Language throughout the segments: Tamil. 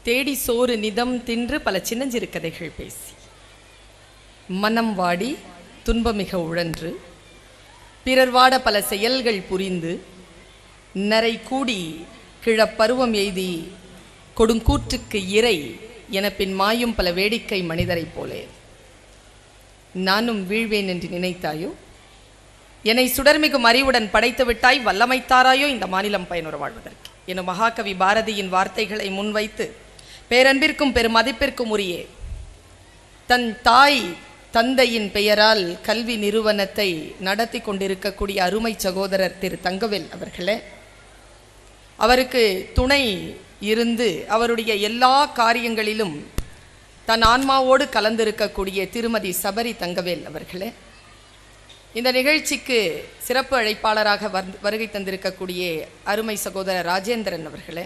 தேடி சோறு நிதம் தின்று பல சின்னஞ்சிறு கதைகள் பேசி மனம் வாடி துன்பமிக உழன்று பிறர் வாட பல செயல்கள் புரிந்து நரை கூடி கிழப்பருவம் எய்தி கொடுங்கூற்றுக்கு இறை என பின் மாயும் பல வேடிக்கை மனிதரைப் போலே நானும் வீழ்வேன் என்று நினைத்தாயோ என்னை சுடர்மிகு மறிவுடன் படைத்து விட்டாய் வல்லமைத்தாராயோ இந்த மாநிலம் பயனுற வாழ்வதற்கு எனும் மகாகவி பாரதியின் வார்த்தைகளை முன்வைத்து பேரன்பிற்கும் பெருமதிப்பிற்கும் உரியே தன் தாய் தந்தையின் பெயரால் கல்வி நிறுவனத்தை நடத்தி கொண்டிருக்கக்கூடிய அருமை சகோதரர் திரு தங்கவேல் அவர்களே அவருக்கு துணை இருந்து அவருடைய எல்லா காரியங்களிலும் தன் ஆன்மாவோடு கலந்திருக்கக்கூடிய திருமதி சபரி தங்கவேல் அவர்களே இந்த நிகழ்ச்சிக்கு சிறப்பு அழைப்பாளராக வந்து- வருகை தந்திருக்கக்கூடிய அருமை சகோதரர் ராஜேந்திரன் அவர்களே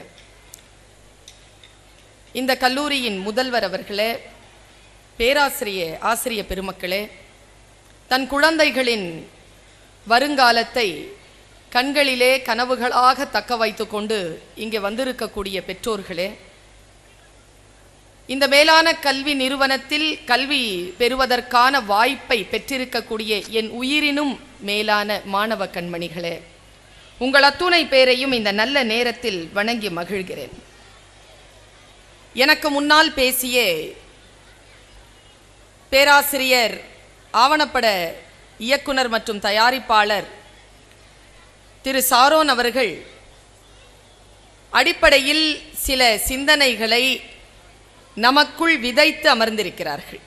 இந்த கல்லூரியின் முதல்வர் அவர்களே பேராசிரிய ஆசிரிய பெருமக்களே தன் குழந்தைகளின் வருங்காலத்தை கண்களிலே கனவுகளாக தக்க வைத்துக்கொண்டு இங்கே வந்திருக்கக்கூடிய பெற்றோர்களே இந்த மேலான கல்வி நிறுவனத்தில் கல்வி பெறுவதற்கான வாய்ப்பை பெற்றிருக்கக்கூடிய என் உயிரினும் மேலான மாணவ கண்மணிகளே உங்கள் அத்துணை பேரையும் இந்த நல்ல நேரத்தில் வணங்கி மகிழ்கிறேன் எனக்கு முன்னால் பேசிய பேராசிரியர் ஆவணப்பட இயக்குனர் மற்றும் தயாரிப்பாளர் திரு சாரோன் அவர்கள் அடிப்படையில் சில சிந்தனைகளை நமக்குள் விதைத்து அமர்ந்திருக்கிறார்கள்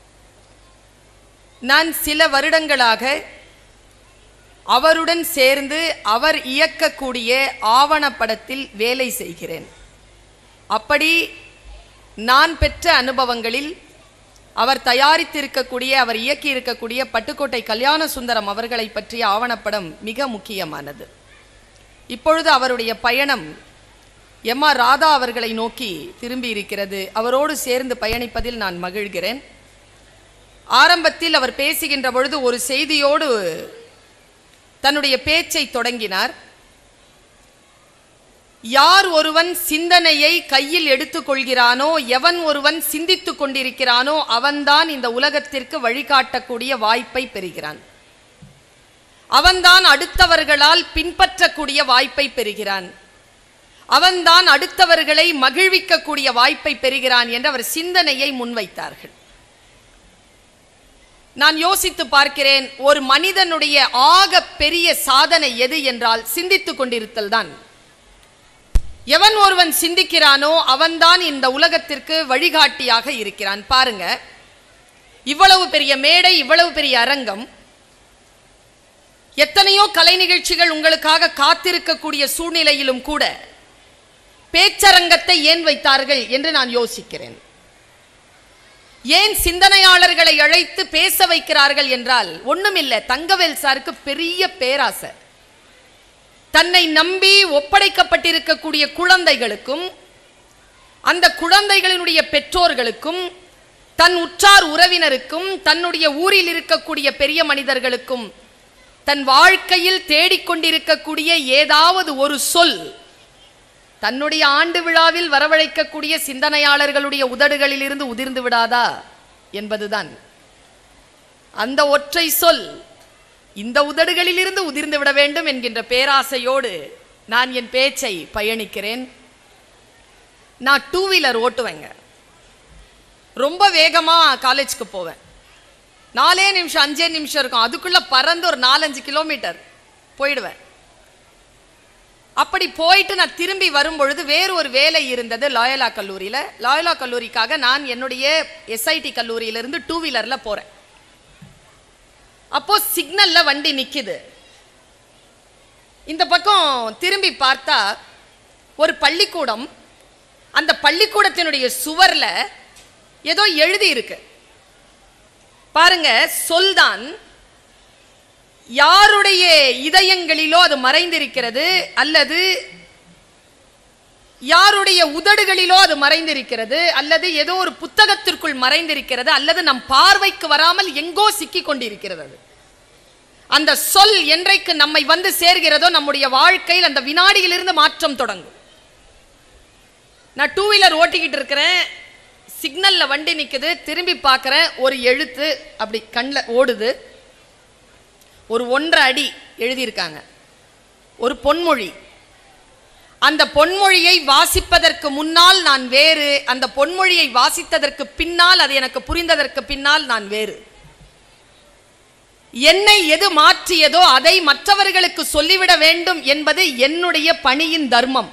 நான் சில வருடங்களாக அவருடன் சேர்ந்து அவர் இயக்கக்கூடிய ஆவணப்படத்தில் வேலை செய்கிறேன் அப்படி நான் பெற்ற அனுபவங்களில் அவர் தயாரித்திருக்கக்கூடிய அவர் இயக்கி இருக்கக்கூடிய பட்டுக்கோட்டை கல்யாண சுந்தரம் அவர்களை பற்றிய ஆவணப்படம் மிக முக்கியமானது இப்பொழுது அவருடைய பயணம் எம் ஆர் ராதா அவர்களை நோக்கி திரும்பி இருக்கிறது அவரோடு சேர்ந்து பயணிப்பதில் நான் மகிழ்கிறேன் ஆரம்பத்தில் அவர் பேசுகின்ற பொழுது ஒரு செய்தியோடு தன்னுடைய பேச்சை தொடங்கினார் யார் ஒருவன் சிந்தனையை கையில் எடுத்துக்கொள்கிறானோ எவன் ஒருவன் சிந்தித்துக் கொண்டிருக்கிறானோ அவன்தான் இந்த உலகத்திற்கு வழிகாட்டக்கூடிய வாய்ப்பை பெறுகிறான் அவன்தான் அடுத்தவர்களால் பின்பற்றக்கூடிய வாய்ப்பை பெறுகிறான் அவன்தான் அடுத்தவர்களை மகிழ்விக்கக்கூடிய வாய்ப்பை பெறுகிறான் என்று அவர் சிந்தனையை முன்வைத்தார்கள் நான் யோசித்து பார்க்கிறேன் ஒரு மனிதனுடைய ஆக பெரிய சாதனை எது என்றால் சிந்தித்துக் கொண்டிருத்தல் தான் எவன் ஒருவன் சிந்திக்கிறானோ அவன்தான் இந்த உலகத்திற்கு வழிகாட்டியாக இருக்கிறான் பாருங்க இவ்வளவு பெரிய மேடை இவ்வளவு பெரிய அரங்கம் எத்தனையோ கலை நிகழ்ச்சிகள் உங்களுக்காக காத்திருக்கக்கூடிய சூழ்நிலையிலும் கூட பேச்சரங்கத்தை ஏன் வைத்தார்கள் என்று நான் யோசிக்கிறேன் ஏன் சிந்தனையாளர்களை அழைத்து பேச வைக்கிறார்கள் என்றால் ஒண்ணுமில்லை தங்கவேல் சாருக்கு பெரிய பேராசை தன்னை நம்பி ஒப்படைக்கப்பட்டிருக்கக்கூடிய குழந்தைகளுக்கும் அந்த குழந்தைகளினுடைய பெற்றோர்களுக்கும் தன் உற்றார் உறவினருக்கும் தன்னுடைய ஊரில் இருக்கக்கூடிய பெரிய மனிதர்களுக்கும் தன் வாழ்க்கையில் தேடிக்கொண்டிருக்கக்கூடிய ஏதாவது ஒரு சொல் தன்னுடைய ஆண்டு விழாவில் வரவழைக்கக்கூடிய சிந்தனையாளர்களுடைய உதடுகளில் இருந்து உதிர்ந்து விடாதா என்பதுதான் அந்த ஒற்றை சொல் இந்த உதடுகளிலிருந்து உதிர்ந்து விட வேண்டும் என்கின்ற பேராசையோடு நான் என் பேச்சை பயணிக்கிறேன் நான் டூ வீலர் ஓட்டுவேங்க ரொம்ப வேகமா காலேஜ்க்கு போவேன் நாலே நிமிஷம் அஞ்சே நிமிஷம் இருக்கும் அதுக்குள்ள பறந்து ஒரு நாலஞ்சு கிலோமீட்டர் போயிடுவேன் அப்படி போயிட்டு நான் திரும்பி வரும்பொழுது வேறு ஒரு வேலை இருந்தது லாயலா கல்லூரியில் லாயலா கல்லூரிக்காக நான் என்னுடைய எஸ்ஐடி கல்லூரியிலிருந்து டூ வீலரில் போகிறேன் அப்போ சிக்னல்ல வண்டி நிக்குது இந்த பக்கம் திரும்பி பார்த்தா ஒரு பள்ளிக்கூடம் அந்த பள்ளிக்கூடத்தினுடைய சுவர்ல ஏதோ எழுதி இருக்கு பாருங்க சொல்தான் யாருடைய இதயங்களிலோ அது மறைந்திருக்கிறது அல்லது யாருடைய உதடுகளிலோ அது மறைந்திருக்கிறது அல்லது ஏதோ ஒரு புத்தகத்திற்குள் மறைந்திருக்கிறது அல்லது நம் பார்வைக்கு வராமல் எங்கோ சிக்கிக் கொண்டிருக்கிறது அது அந்த சொல் என்றைக்கு நம்மை வந்து சேர்கிறதோ நம்முடைய வாழ்க்கையில் அந்த வினாடியிலிருந்து மாற்றம் தொடங்கும் நான் டூ வீலர் ஓட்டிக்கிட்டு இருக்கிறேன் சிக்னல்ல வண்டி நிக்குது திரும்பி பார்க்கறேன் ஒரு எழுத்து அப்படி கண்ணில் ஓடுது ஒரு ஒன்றரை அடி எழுதியிருக்காங்க ஒரு பொன்மொழி அந்த பொன்மொழியை வாசிப்பதற்கு முன்னால் நான் வேறு அந்த பொன்மொழியை வாசித்ததற்கு பின்னால் அது எனக்கு புரிந்ததற்கு பின்னால் நான் வேறு என்னை எது மாற்றியதோ அதை மற்றவர்களுக்கு சொல்லிவிட வேண்டும் என்பது என்னுடைய பணியின் தர்மம்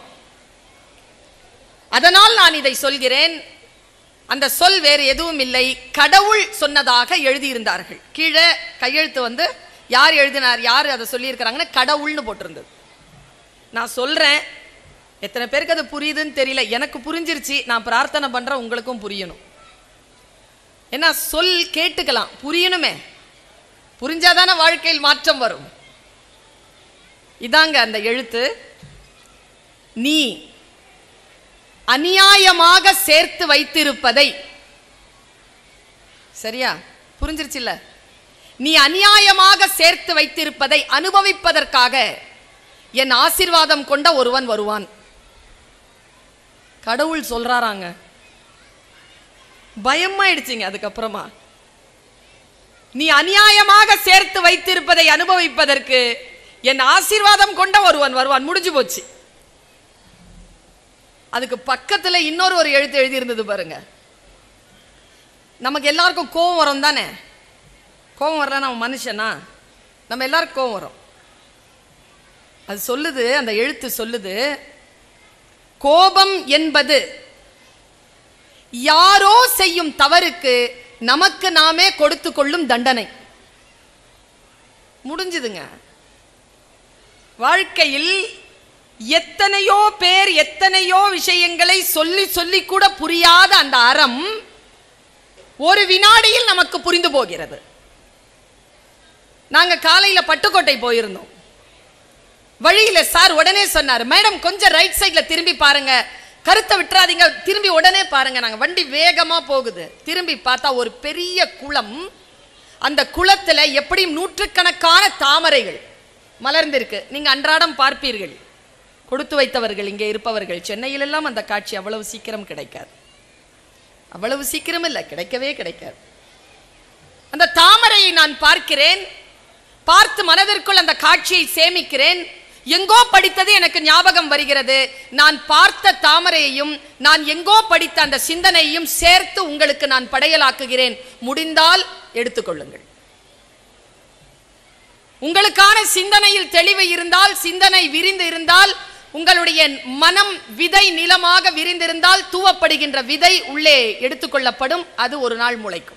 அதனால் நான் இதை சொல்கிறேன் அந்த சொல் வேறு எதுவும் இல்லை கடவுள் சொன்னதாக எழுதியிருந்தார்கள் கீழே கையெழுத்து வந்து யார் எழுதினார் யார் அதை சொல்லியிருக்கிறாங்கன்னு கடவுள்னு போட்டிருந்தது நான் சொல்றேன் எத்தனை பேருக்கு அது புரியுதுன்னு தெரியல எனக்கு புரிஞ்சிருச்சு நான் பிரார்த்தனை பண்றேன் உங்களுக்கும் புரியணும் ஏன்னா சொல் கேட்டுக்கலாம் புரியணுமே புரிஞ்சாதானே வாழ்க்கையில் மாற்றம் வரும் இதாங்க அந்த எழுத்து நீ அநியாயமாக சேர்த்து வைத்திருப்பதை சரியா புரிஞ்சிருச்சுல்ல நீ அநியாயமாக சேர்த்து வைத்திருப்பதை அனுபவிப்பதற்காக என் ஆசீர்வாதம் கொண்ட ஒருவன் வருவான் கடவுள் சொல்றாராங்க பயமாயிடுச்சுங்க அதுக்கப்புறமா நீ அநியாயமாக சேர்த்து வைத்திருப்பதை அனுபவிப்பதற்கு என் ஆசீர்வாதம் கொண்ட ஒருவன் வருவான் முடிஞ்சு போச்சு அதுக்கு பக்கத்துல இன்னொரு ஒரு எழுத்து எழுதி இருந்தது பாருங்க நமக்கு எல்லாருக்கும் கோபம் வரும் தானே கோபம் வரல நம்ம மனுஷனா நம்ம எல்லாருக்கும் கோபம் வரும் அது சொல்லுது அந்த எழுத்து சொல்லுது கோபம் என்பது யாரோ செய்யும் தவறுக்கு நமக்கு நாமே கொடுத்து கொள்ளும் தண்டனை முடிஞ்சுதுங்க வாழ்க்கையில் எத்தனையோ பேர் எத்தனையோ விஷயங்களை சொல்லி சொல்லி கூட புரியாத அந்த அறம் ஒரு வினாடியில் நமக்கு புரிந்து போகிறது நாங்க காலையில பட்டுக்கோட்டை போயிருந்தோம் வழியில சார் உடனே சொன்னார் மேடம் கொஞ்சம் ரைட் சைடுல திரும்பி பாருங்க கருத்தை விட்டுறாதீங்க திரும்பி உடனே பாருங்க நாங்க வண்டி வேகமா போகுது திரும்பி பார்த்தா ஒரு பெரிய குளம் அந்த குளத்துல எப்படியும் நூற்றுக்கணக்கான தாமரைகள் மலர்ந்திருக்கு நீங்க அன்றாடம் பார்ப்பீர்கள் கொடுத்து வைத்தவர்கள் இங்கே இருப்பவர்கள் சென்னையிலெல்லாம் அந்த காட்சி அவ்வளவு சீக்கிரம் கிடைக்காது அவ்வளவு சீக்கிரம் இல்லை கிடைக்கவே கிடைக்காது அந்த தாமரையை நான் பார்க்கிறேன் பார்த்து மனதிற்குள் அந்த காட்சியை சேமிக்கிறேன் எங்கோ படித்தது எனக்கு ஞாபகம் வருகிறது நான் பார்த்த தாமரையையும் நான் எங்கோ படித்த அந்த சிந்தனையையும் சேர்த்து உங்களுக்கு நான் படையலாக்குகிறேன் முடிந்தால் எடுத்துக்கொள்ளுங்கள் உங்களுக்கான சிந்தனையில் தெளிவு இருந்தால் சிந்தனை விரிந்து இருந்தால் உங்களுடைய மனம் விதை நிலமாக விரிந்திருந்தால் தூவப்படுகின்ற விதை உள்ளே எடுத்துக்கொள்ளப்படும் அது ஒரு நாள் முளைக்கும்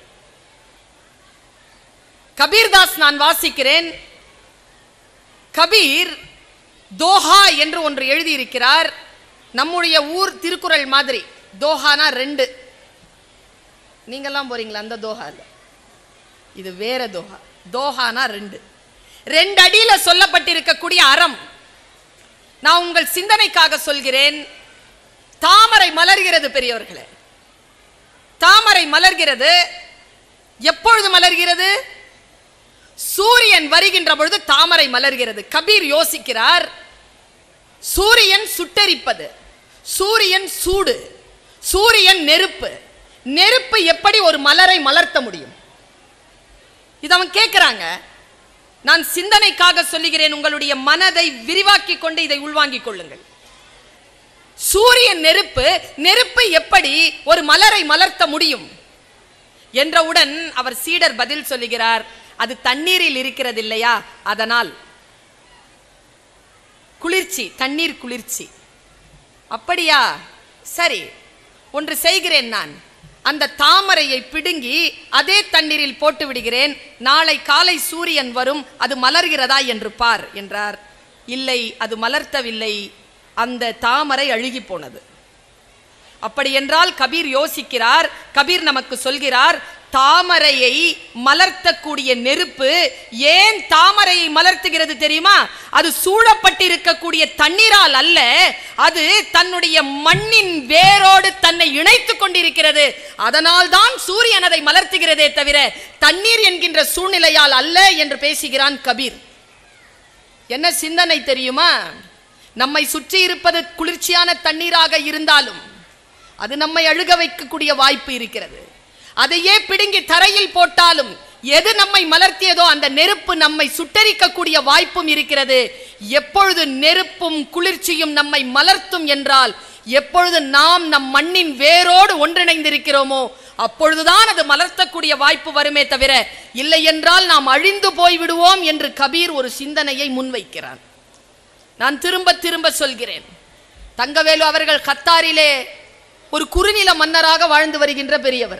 கபீர்தாஸ் நான் வாசிக்கிறேன் கபீர் தோஹா என்று ஒன்று எழுதியிருக்கிறார் நம்முடைய ஊர் திருக்குறள் மாதிரி தோஹானா ரெண்டு நீங்கெல்லாம் போறீங்களா அந்த தோஹா இல்ல இது வேற தோஹா தோஹானா ரெண்டு ரெண்டு அடியில சொல்லப்பட்டிருக்கக்கூடிய அறம் நான் உங்கள் சிந்தனைக்காக சொல்கிறேன் தாமரை மலர்கிறது பெரியவர்களே தாமரை மலர்கிறது எப்பொழுது மலர்கிறது சூரியன் வருகின்ற பொழுது தாமரை மலர்கிறது கபீர் யோசிக்கிறார் சூரியன் சுட்டெரிப்பது சூரியன் சூடு சூரியன் நெருப்பு நெருப்பு எப்படி ஒரு மலரை மலர்த்த முடியும் இது அவன் கேட்கிறாங்க நான் சிந்தனைக்காக சொல்லுகிறேன் உங்களுடைய மனதை விரிவாக்கிக் கொண்டு இதை உள்வாங்கிக் கொள்ளுங்கள் சூரியன் நெருப்பு நெருப்பு எப்படி ஒரு மலரை மலர்த்த முடியும் என்றவுடன் அவர் சீடர் பதில் சொல்லுகிறார் அது தண்ணீரில் இருக்கிறது இல்லையா அதனால் குளிர்ச்சி தண்ணீர் குளிர்ச்சி அப்படியா சரி ஒன்று செய்கிறேன் நான் அந்த தாமரையை பிடுங்கி அதே தண்ணீரில் போட்டு விடுகிறேன் நாளை காலை சூரியன் வரும் அது மலர்கிறதா என்று பார் என்றார் இல்லை அது மலர்த்தவில்லை அந்த தாமரை அழுகி போனது அப்படி என்றால் கபீர் யோசிக்கிறார் கபீர் நமக்கு சொல்கிறார் தாமரையை மலர்த்தக்கூடிய நெருப்பு ஏன் தாமரையை மலர்த்துகிறது தெரியுமா அது சூழப்பட்டிருக்கக்கூடிய தண்ணீரால் அல்ல அது தன்னுடைய மண்ணின் வேரோடு தன்னை இணைத்துக் கொண்டிருக்கிறது அதனால் தான் சூரியன் அதை மலர்த்துகிறதே தவிர தண்ணீர் என்கின்ற சூழ்நிலையால் அல்ல என்று பேசுகிறான் கபீர் என்ன சிந்தனை தெரியுமா நம்மை சுற்றி இருப்பது குளிர்ச்சியான தண்ணீராக இருந்தாலும் அது நம்மை அழுக வைக்கக்கூடிய வாய்ப்பு இருக்கிறது அதையே பிடுங்கி தரையில் போட்டாலும் எது நம்மை மலர்த்தியதோ அந்த நெருப்பு நம்மை சுட்டரிக்கக்கூடிய வாய்ப்பும் இருக்கிறது எப்பொழுது நெருப்பும் குளிர்ச்சியும் நம்மை மலர்த்தும் என்றால் எப்பொழுது நாம் நம் மண்ணின் வேரோடு ஒன்றிணைந்திருக்கிறோமோ அப்பொழுதுதான் அது மலர்த்தக்கூடிய வாய்ப்பு வருமே தவிர இல்லை என்றால் நாம் அழிந்து போய் விடுவோம் என்று கபீர் ஒரு சிந்தனையை முன்வைக்கிறான் நான் திரும்ப திரும்ப சொல்கிறேன் தங்கவேலு அவர்கள் கத்தாரிலே ஒரு குறுநில மன்னராக வாழ்ந்து வருகின்ற பெரியவர்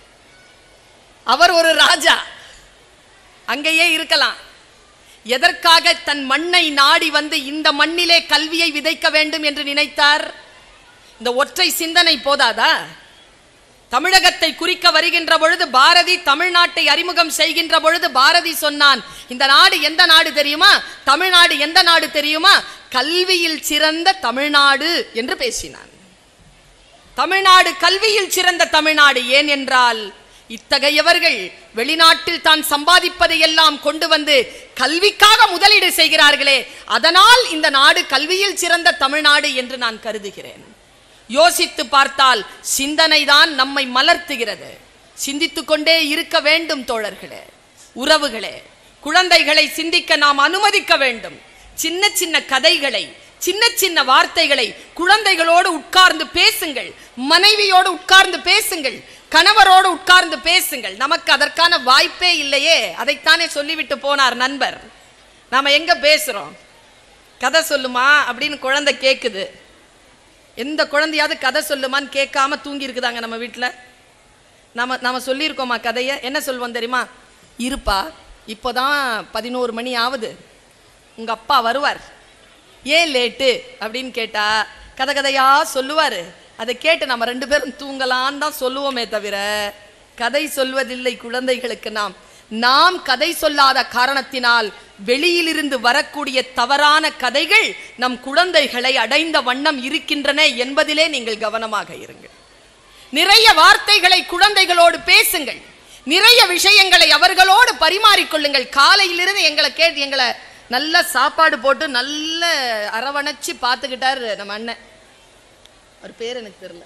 அவர் ஒரு ராஜா அங்கேயே இருக்கலாம் எதற்காக தன் மண்ணை நாடி வந்து இந்த மண்ணிலே கல்வியை விதைக்க வேண்டும் என்று நினைத்தார் இந்த ஒற்றை சிந்தனை போதாதா தமிழகத்தை குறிக்க வருகின்ற பொழுது பாரதி தமிழ்நாட்டை அறிமுகம் செய்கின்ற பொழுது பாரதி சொன்னான் இந்த நாடு எந்த நாடு தெரியுமா தமிழ்நாடு எந்த நாடு தெரியுமா கல்வியில் சிறந்த தமிழ்நாடு என்று பேசினான் தமிழ்நாடு கல்வியில் சிறந்த தமிழ்நாடு ஏன் என்றால் இத்தகையவர்கள் வெளிநாட்டில் தான் சம்பாதிப்பதை எல்லாம் கொண்டு வந்து கல்விக்காக முதலீடு செய்கிறார்களே அதனால் இந்த நாடு கல்வியில் சிறந்த தமிழ்நாடு என்று நான் கருதுகிறேன் யோசித்து பார்த்தால் சிந்தனை தான் நம்மை மலர்த்துகிறது சிந்தித்துக் கொண்டே இருக்க வேண்டும் தோழர்களே உறவுகளே குழந்தைகளை சிந்திக்க நாம் அனுமதிக்க வேண்டும் சின்ன சின்ன கதைகளை சின்ன சின்ன வார்த்தைகளை குழந்தைகளோடு உட்கார்ந்து பேசுங்கள் மனைவியோடு உட்கார்ந்து பேசுங்கள் கணவரோடு உட்கார்ந்து பேசுங்கள் நமக்கு அதற்கான வாய்ப்பே இல்லையே அதைத்தானே சொல்லிவிட்டு போனார் நண்பர் நாம எங்க பேசுறோம் கதை சொல்லுமா அப்படின்னு குழந்தை கேக்குது எந்த குழந்தையாவது கதை சொல்லுமான்னு கேட்காம தூங்கி இருக்குதாங்க நம்ம வீட்டில் நாம நாம சொல்லியிருக்கோமா கதையை என்ன சொல்லுவோம் தெரியுமா இருப்பா இப்போதான் பதினோரு மணி ஆகுது உங்க அப்பா வருவார் ஏன் லேட்டு அப்படின்னு கேட்டா கதை கதையா சொல்லுவார் அதை கேட்டு நம்ம ரெண்டு பேரும் தூங்கலான்னு தான் சொல்லுவோமே தவிர கதை சொல்வதில்லை குழந்தைகளுக்கு நாம் நாம் கதை சொல்லாத காரணத்தினால் வெளியிலிருந்து வரக்கூடிய தவறான கதைகள் நம் குழந்தைகளை அடைந்த வண்ணம் இருக்கின்றன என்பதிலே நீங்கள் கவனமாக இருங்கள் நிறைய வார்த்தைகளை குழந்தைகளோடு பேசுங்கள் நிறைய விஷயங்களை அவர்களோடு பரிமாறிக்கொள்ளுங்கள் காலையிலிருந்து எங்களை கேட்டு எங்களை நல்ல சாப்பாடு போட்டு நல்ல அரவணைச்சு பார்த்துக்கிட்டாரு நம்ம அண்ணன் அவர் பேர் எனக்கு தெரியல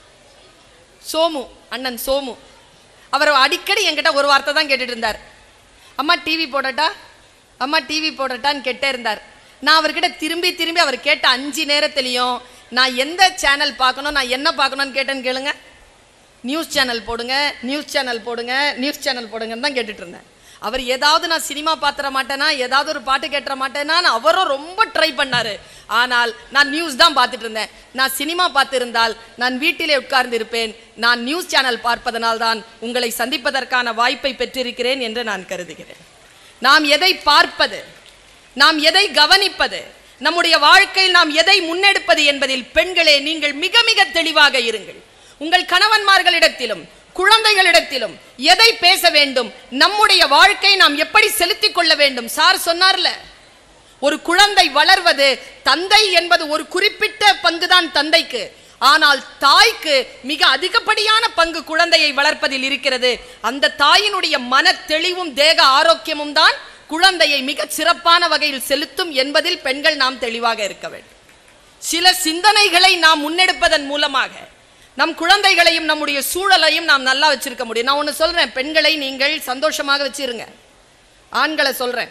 சோமு அண்ணன் சோமு அவர் அடிக்கடி என்கிட்ட ஒரு வார்த்தை தான் கேட்டுட்டு இருந்தார் அம்மா டிவி போடட்டா அம்மா டிவி போடட்டான்னு கேட்டே இருந்தார் நான் அவர்கிட்ட திரும்பி திரும்பி அவர் கேட்ட அஞ்சு நேரத்துலையும் நான் எந்த சேனல் பார்க்கணும் நான் என்ன பார்க்கணும்னு கேட்டேன்னு கேளுங்க நியூஸ் சேனல் போடுங்க நியூஸ் சேனல் போடுங்க நியூஸ் சேனல் போடுங்கன்னு தான் கேட்டுட்டு இருந்தேன் அவர் ஏதாவது நான் சினிமா பாத்திர மாட்டேனா ஏதாவது ஒரு பாட்டு கேட்டுற மாட்டேனான்னு அவரும் ரொம்ப ட்ரை பண்ணாரு ஆனால் நான் நியூஸ் தான் பார்த்துட்டு இருந்தேன் நான் சினிமா பார்த்திருந்தால் நான் வீட்டிலே உட்கார்ந்து இருப்பேன் நான் நியூஸ் சேனல் பார்ப்பதனால் தான் உங்களை சந்திப்பதற்கான வாய்ப்பை பெற்றிருக்கிறேன் என்று நான் கருதுகிறேன் நாம் எதை பார்ப்பது நாம் எதை கவனிப்பது நம்முடைய வாழ்க்கையில் நாம் எதை முன்னெடுப்பது என்பதில் பெண்களே நீங்கள் மிக மிக தெளிவாக இருங்கள் உங்கள் கணவன்மார்களிடத்திலும் குழந்தைகளிடத்திலும் எதை பேச வேண்டும் நம்முடைய வாழ்க்கை நாம் எப்படி செலுத்திக் கொள்ள வேண்டும் சார் சொன்னார்ல ஒரு குழந்தை வளர்வது தந்தை என்பது ஒரு குறிப்பிட்ட பங்குதான் தந்தைக்கு ஆனால் தாய்க்கு மிக அதிகப்படியான பங்கு குழந்தையை வளர்ப்பதில் இருக்கிறது அந்த தாயினுடைய மன தெளிவும் தேக ஆரோக்கியமும் தான் குழந்தையை மிகச் சிறப்பான வகையில் செலுத்தும் என்பதில் பெண்கள் நாம் தெளிவாக இருக்க வேண்டும் சில சிந்தனைகளை நாம் முன்னெடுப்பதன் மூலமாக நம் குழந்தைகளையும் நம்முடைய சூழலையும் நாம் நல்லா வச்சிருக்க முடியும் நான் ஒன்று சொல்றேன் பெண்களை நீங்கள் சந்தோஷமாக வச்சிருங்க ஆண்களை சொல்றேன்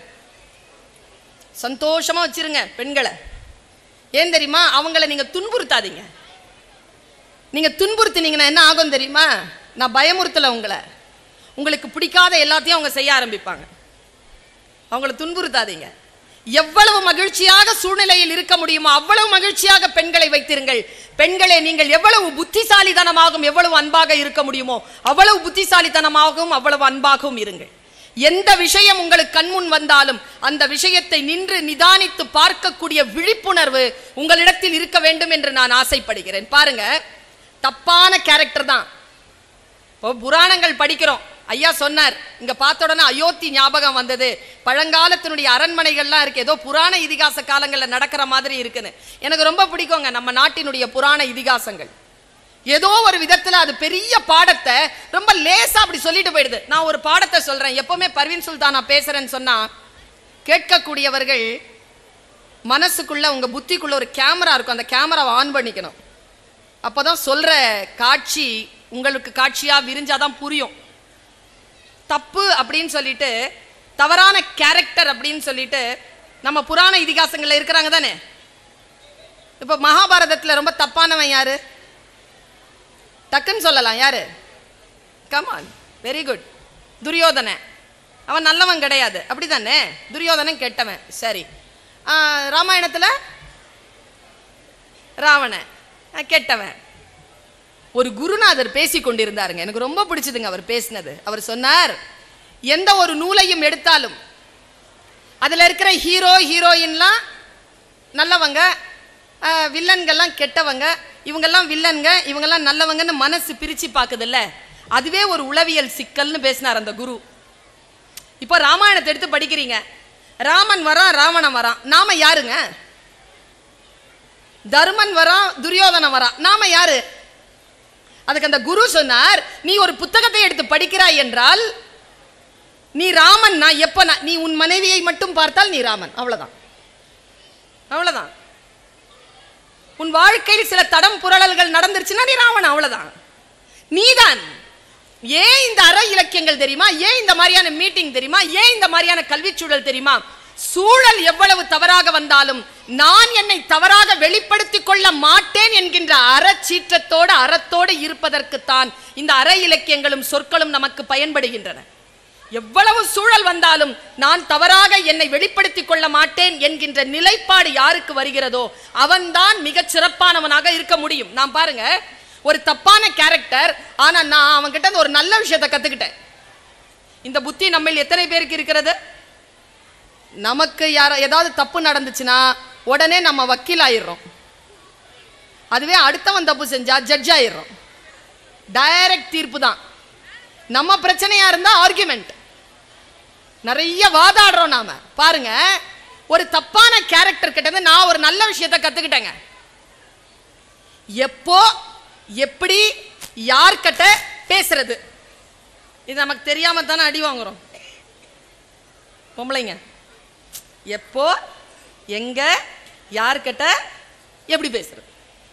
சந்தோஷமா வச்சிருங்க பெண்களை ஏன் தெரியுமா அவங்கள நீங்க துன்புறுத்தாதீங்க நீங்க துன்புறுத்தினீங்கன்னா என்ன ஆகும் தெரியுமா நான் பயமுறுத்தல உங்களை உங்களுக்கு பிடிக்காத எல்லாத்தையும் அவங்க செய்ய ஆரம்பிப்பாங்க அவங்கள துன்புறுத்தாதீங்க எவ்வளவு மகிழ்ச்சியாக சூழ்நிலையில் இருக்க முடியுமோ அவ்வளவு மகிழ்ச்சியாக பெண்களை வைத்திருங்கள் பெண்களே நீங்கள் எவ்வளவு புத்திசாலித்தனமாகவும் எவ்வளவு அன்பாக இருக்க முடியுமோ அவ்வளவு புத்திசாலித்தனமாகவும் அவ்வளவு அன்பாகவும் இருங்கள் எந்த விஷயம் உங்களுக்கு கண்முன் வந்தாலும் அந்த விஷயத்தை நின்று நிதானித்து பார்க்கக்கூடிய விழிப்புணர்வு உங்களிடத்தில் இருக்க வேண்டும் என்று நான் ஆசைப்படுகிறேன் பாருங்க தப்பான கேரக்டர் தான் இப்போ புராணங்கள் படிக்கிறோம் ஐயா சொன்னார் இங்க பார்த்த உடனே அயோத்தி ஞாபகம் வந்தது பழங்காலத்தினுடைய அரண்மனைகள்லாம் இருக்கு ஏதோ புராண இதிகாச காலங்களில் நடக்கிற மாதிரி இருக்குன்னு எனக்கு ரொம்ப பிடிக்குங்க நம்ம நாட்டினுடைய புராண இதிகாசங்கள் ஏதோ ஒரு விதத்துல அது பெரிய பாடத்தை ரொம்ப லேசா அப்படி சொல்லிட்டு போயிடுது நான் ஒரு பாடத்தை சொல்றேன் எப்பவுமே பர்வீன் சுல்தானா பேசுறேன்னு சொன்னா கேட்கக்கூடியவர்கள் மனசுக்குள்ள உங்க புத்திக்குள்ள ஒரு கேமரா இருக்கும் அந்த கேமராவை ஆன் பண்ணிக்கணும் அப்பதான் சொல்ற காட்சி உங்களுக்கு காட்சியா விரிஞ்சாதான் புரியும் தப்பு அப்படின்னு சொல்லிட்டு தவறான கேரக்டர் அப்படின்னு சொல்லிட்டு நம்ம புராண இதிகாசங்கள்ல இருக்கிறாங்க தானே இப்ப மகாபாரதத்துல ரொம்ப தப்பானவன் யாரு டக்குன்னு சொல்லலாம் யாரு கமான் வெரி குட் துரியோதனன் அவன் நல்லவன் கிடையாது அப்படிதானே துரியோதனன் கெட்டவன் சரி ஆ, ராமாயணத்துல ராவணன் ஆ, கெட்டவன் ஒரு குருநாதர் பேசி கொண்டிருந்தாருங்க எனக்கு ரொம்ப பிடிச்சதுங்க அவர் பேசினது அவர் சொன்னார் எந்த ஒரு நூலையும் எடுத்தாலும் அதுல இருக்கிற ஹீரோ ஹீரோயின்லாம் நல்லவங்க ஆஹ், வில்லன்கள்லாம் கெட்டவங்க இவங்கெல்லாம் வில்லன்க இவங்கெல்லாம் நல்லவங்கன்னு மனசு பிரிச்சு பார்க்குதுல்ல அதுவே ஒரு உளவியல் சிக்கல்னு பேசினார் அந்த குரு இப்போ ராமாயணத்தை எடுத்து படிக்கிறீங்க ராமன் வரான் ராவணன் வரான் நாம யாருங்க தர்மன் வரான் துரியோதனன் வரான் நாம யாரு அதுக்கு அந்த குரு சொன்னார் நீ ஒரு புத்தகத்தை எடுத்து படிக்கிறாய் என்றால் நீ ராமன் நான் எப்ப நான் நீ உன் மனைவியை மட்டும் பார்த்தால் நீ ராமன் அவ்வளவுதான் அவ்வளவுதான் உன் வாழ்க்கையில் சில தடம் புரளல்கள் நடந்துருச்சுன்னா நீ ராவன் அவ்வளவுதான் நீதான் ஏன் இந்த அற இலக்கியங்கள் தெரியுமா ஏன் இந்த மாதிரியான மீட்டிங் தெரியுமா ஏன் இந்த மாதிரியான கல்விச் சூழல் தெரியுமா சூழல் எவ்வளவு தவறாக வந்தாலும் நான் என்னை தவறாக வெளிப்படுத்திக் கொள்ள மாட்டேன் என்கின்ற அறச்சீற்றத்தோடு அறத்தோடு இருப்பதற்குத்தான் இந்த அற இலக்கியங்களும் சொற்களும் நமக்கு பயன்படுகின்றன எவ்வளவு சூழல் வந்தாலும் நான் தவறாக என்னை வெளிப்படுத்திக் கொள்ள மாட்டேன் என்கின்ற நிலைப்பாடு யாருக்கு வருகிறதோ அவன்தான் மிகச் சிறப்பானவனாக இருக்க முடியும் நான் பாருங்க ஒரு தப்பான கேரக்டர் ஆனா நான் அவன்கிட்ட இருந்து ஒரு நல்ல விஷயத்தை கத்துக்கிட்டேன் இந்த புத்தி நம்மில் எத்தனை பேருக்கு இருக்கிறது நமக்கு யார ஏதாவது தப்பு நடந்துச்சுன்னா உடனே நம்ம வக்கீல் ஆயிடுறோம் அதுவே அடுத்தவன் தப்பு செஞ்சா ஜட்ஜ் ஆயிடுறோம் டைரக்ட் தீர்ப்பு தான் நம்ம பிரச்சனையா இருந்தா ஆர்குமெண்ட் நிறைய வாதாடுறோம் நாம பாருங்க ஒரு தப்பான கேரக்டர் கிட்ட இருந்து நான் ஒரு நல்ல விஷயத்தை கத்துக்கிட்டேங்க எப்போ எப்படி யார்கிட்ட பேசுறது இது நமக்கு தெரியாம தானே அடி வாங்குறோம் பொம்பளைங்க எப்போ எங்க யார்கிட்ட எப்படி பேசுறது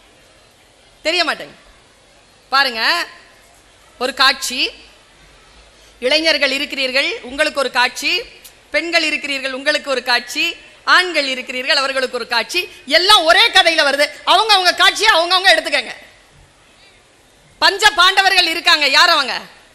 தெரிய மாட்டேங்க பாருங்க ஒரு காட்சி இளைஞர்கள் இருக்கிறீர்கள் உங்களுக்கு ஒரு காட்சி பெண்கள் இருக்கிறீர்கள் உங்களுக்கு ஒரு காட்சி ஆண்கள் இருக்கிறீர்கள் அவர்களுக்கு ஒரு காட்சி எல்லாம் ஒரே கதையில வருது அவங்க அவங்க காட்சியை அவங்க அவங்க எடுத்துக்கங்க பஞ்ச பாண்டவர்கள் இருக்காங்க யார் அவங்க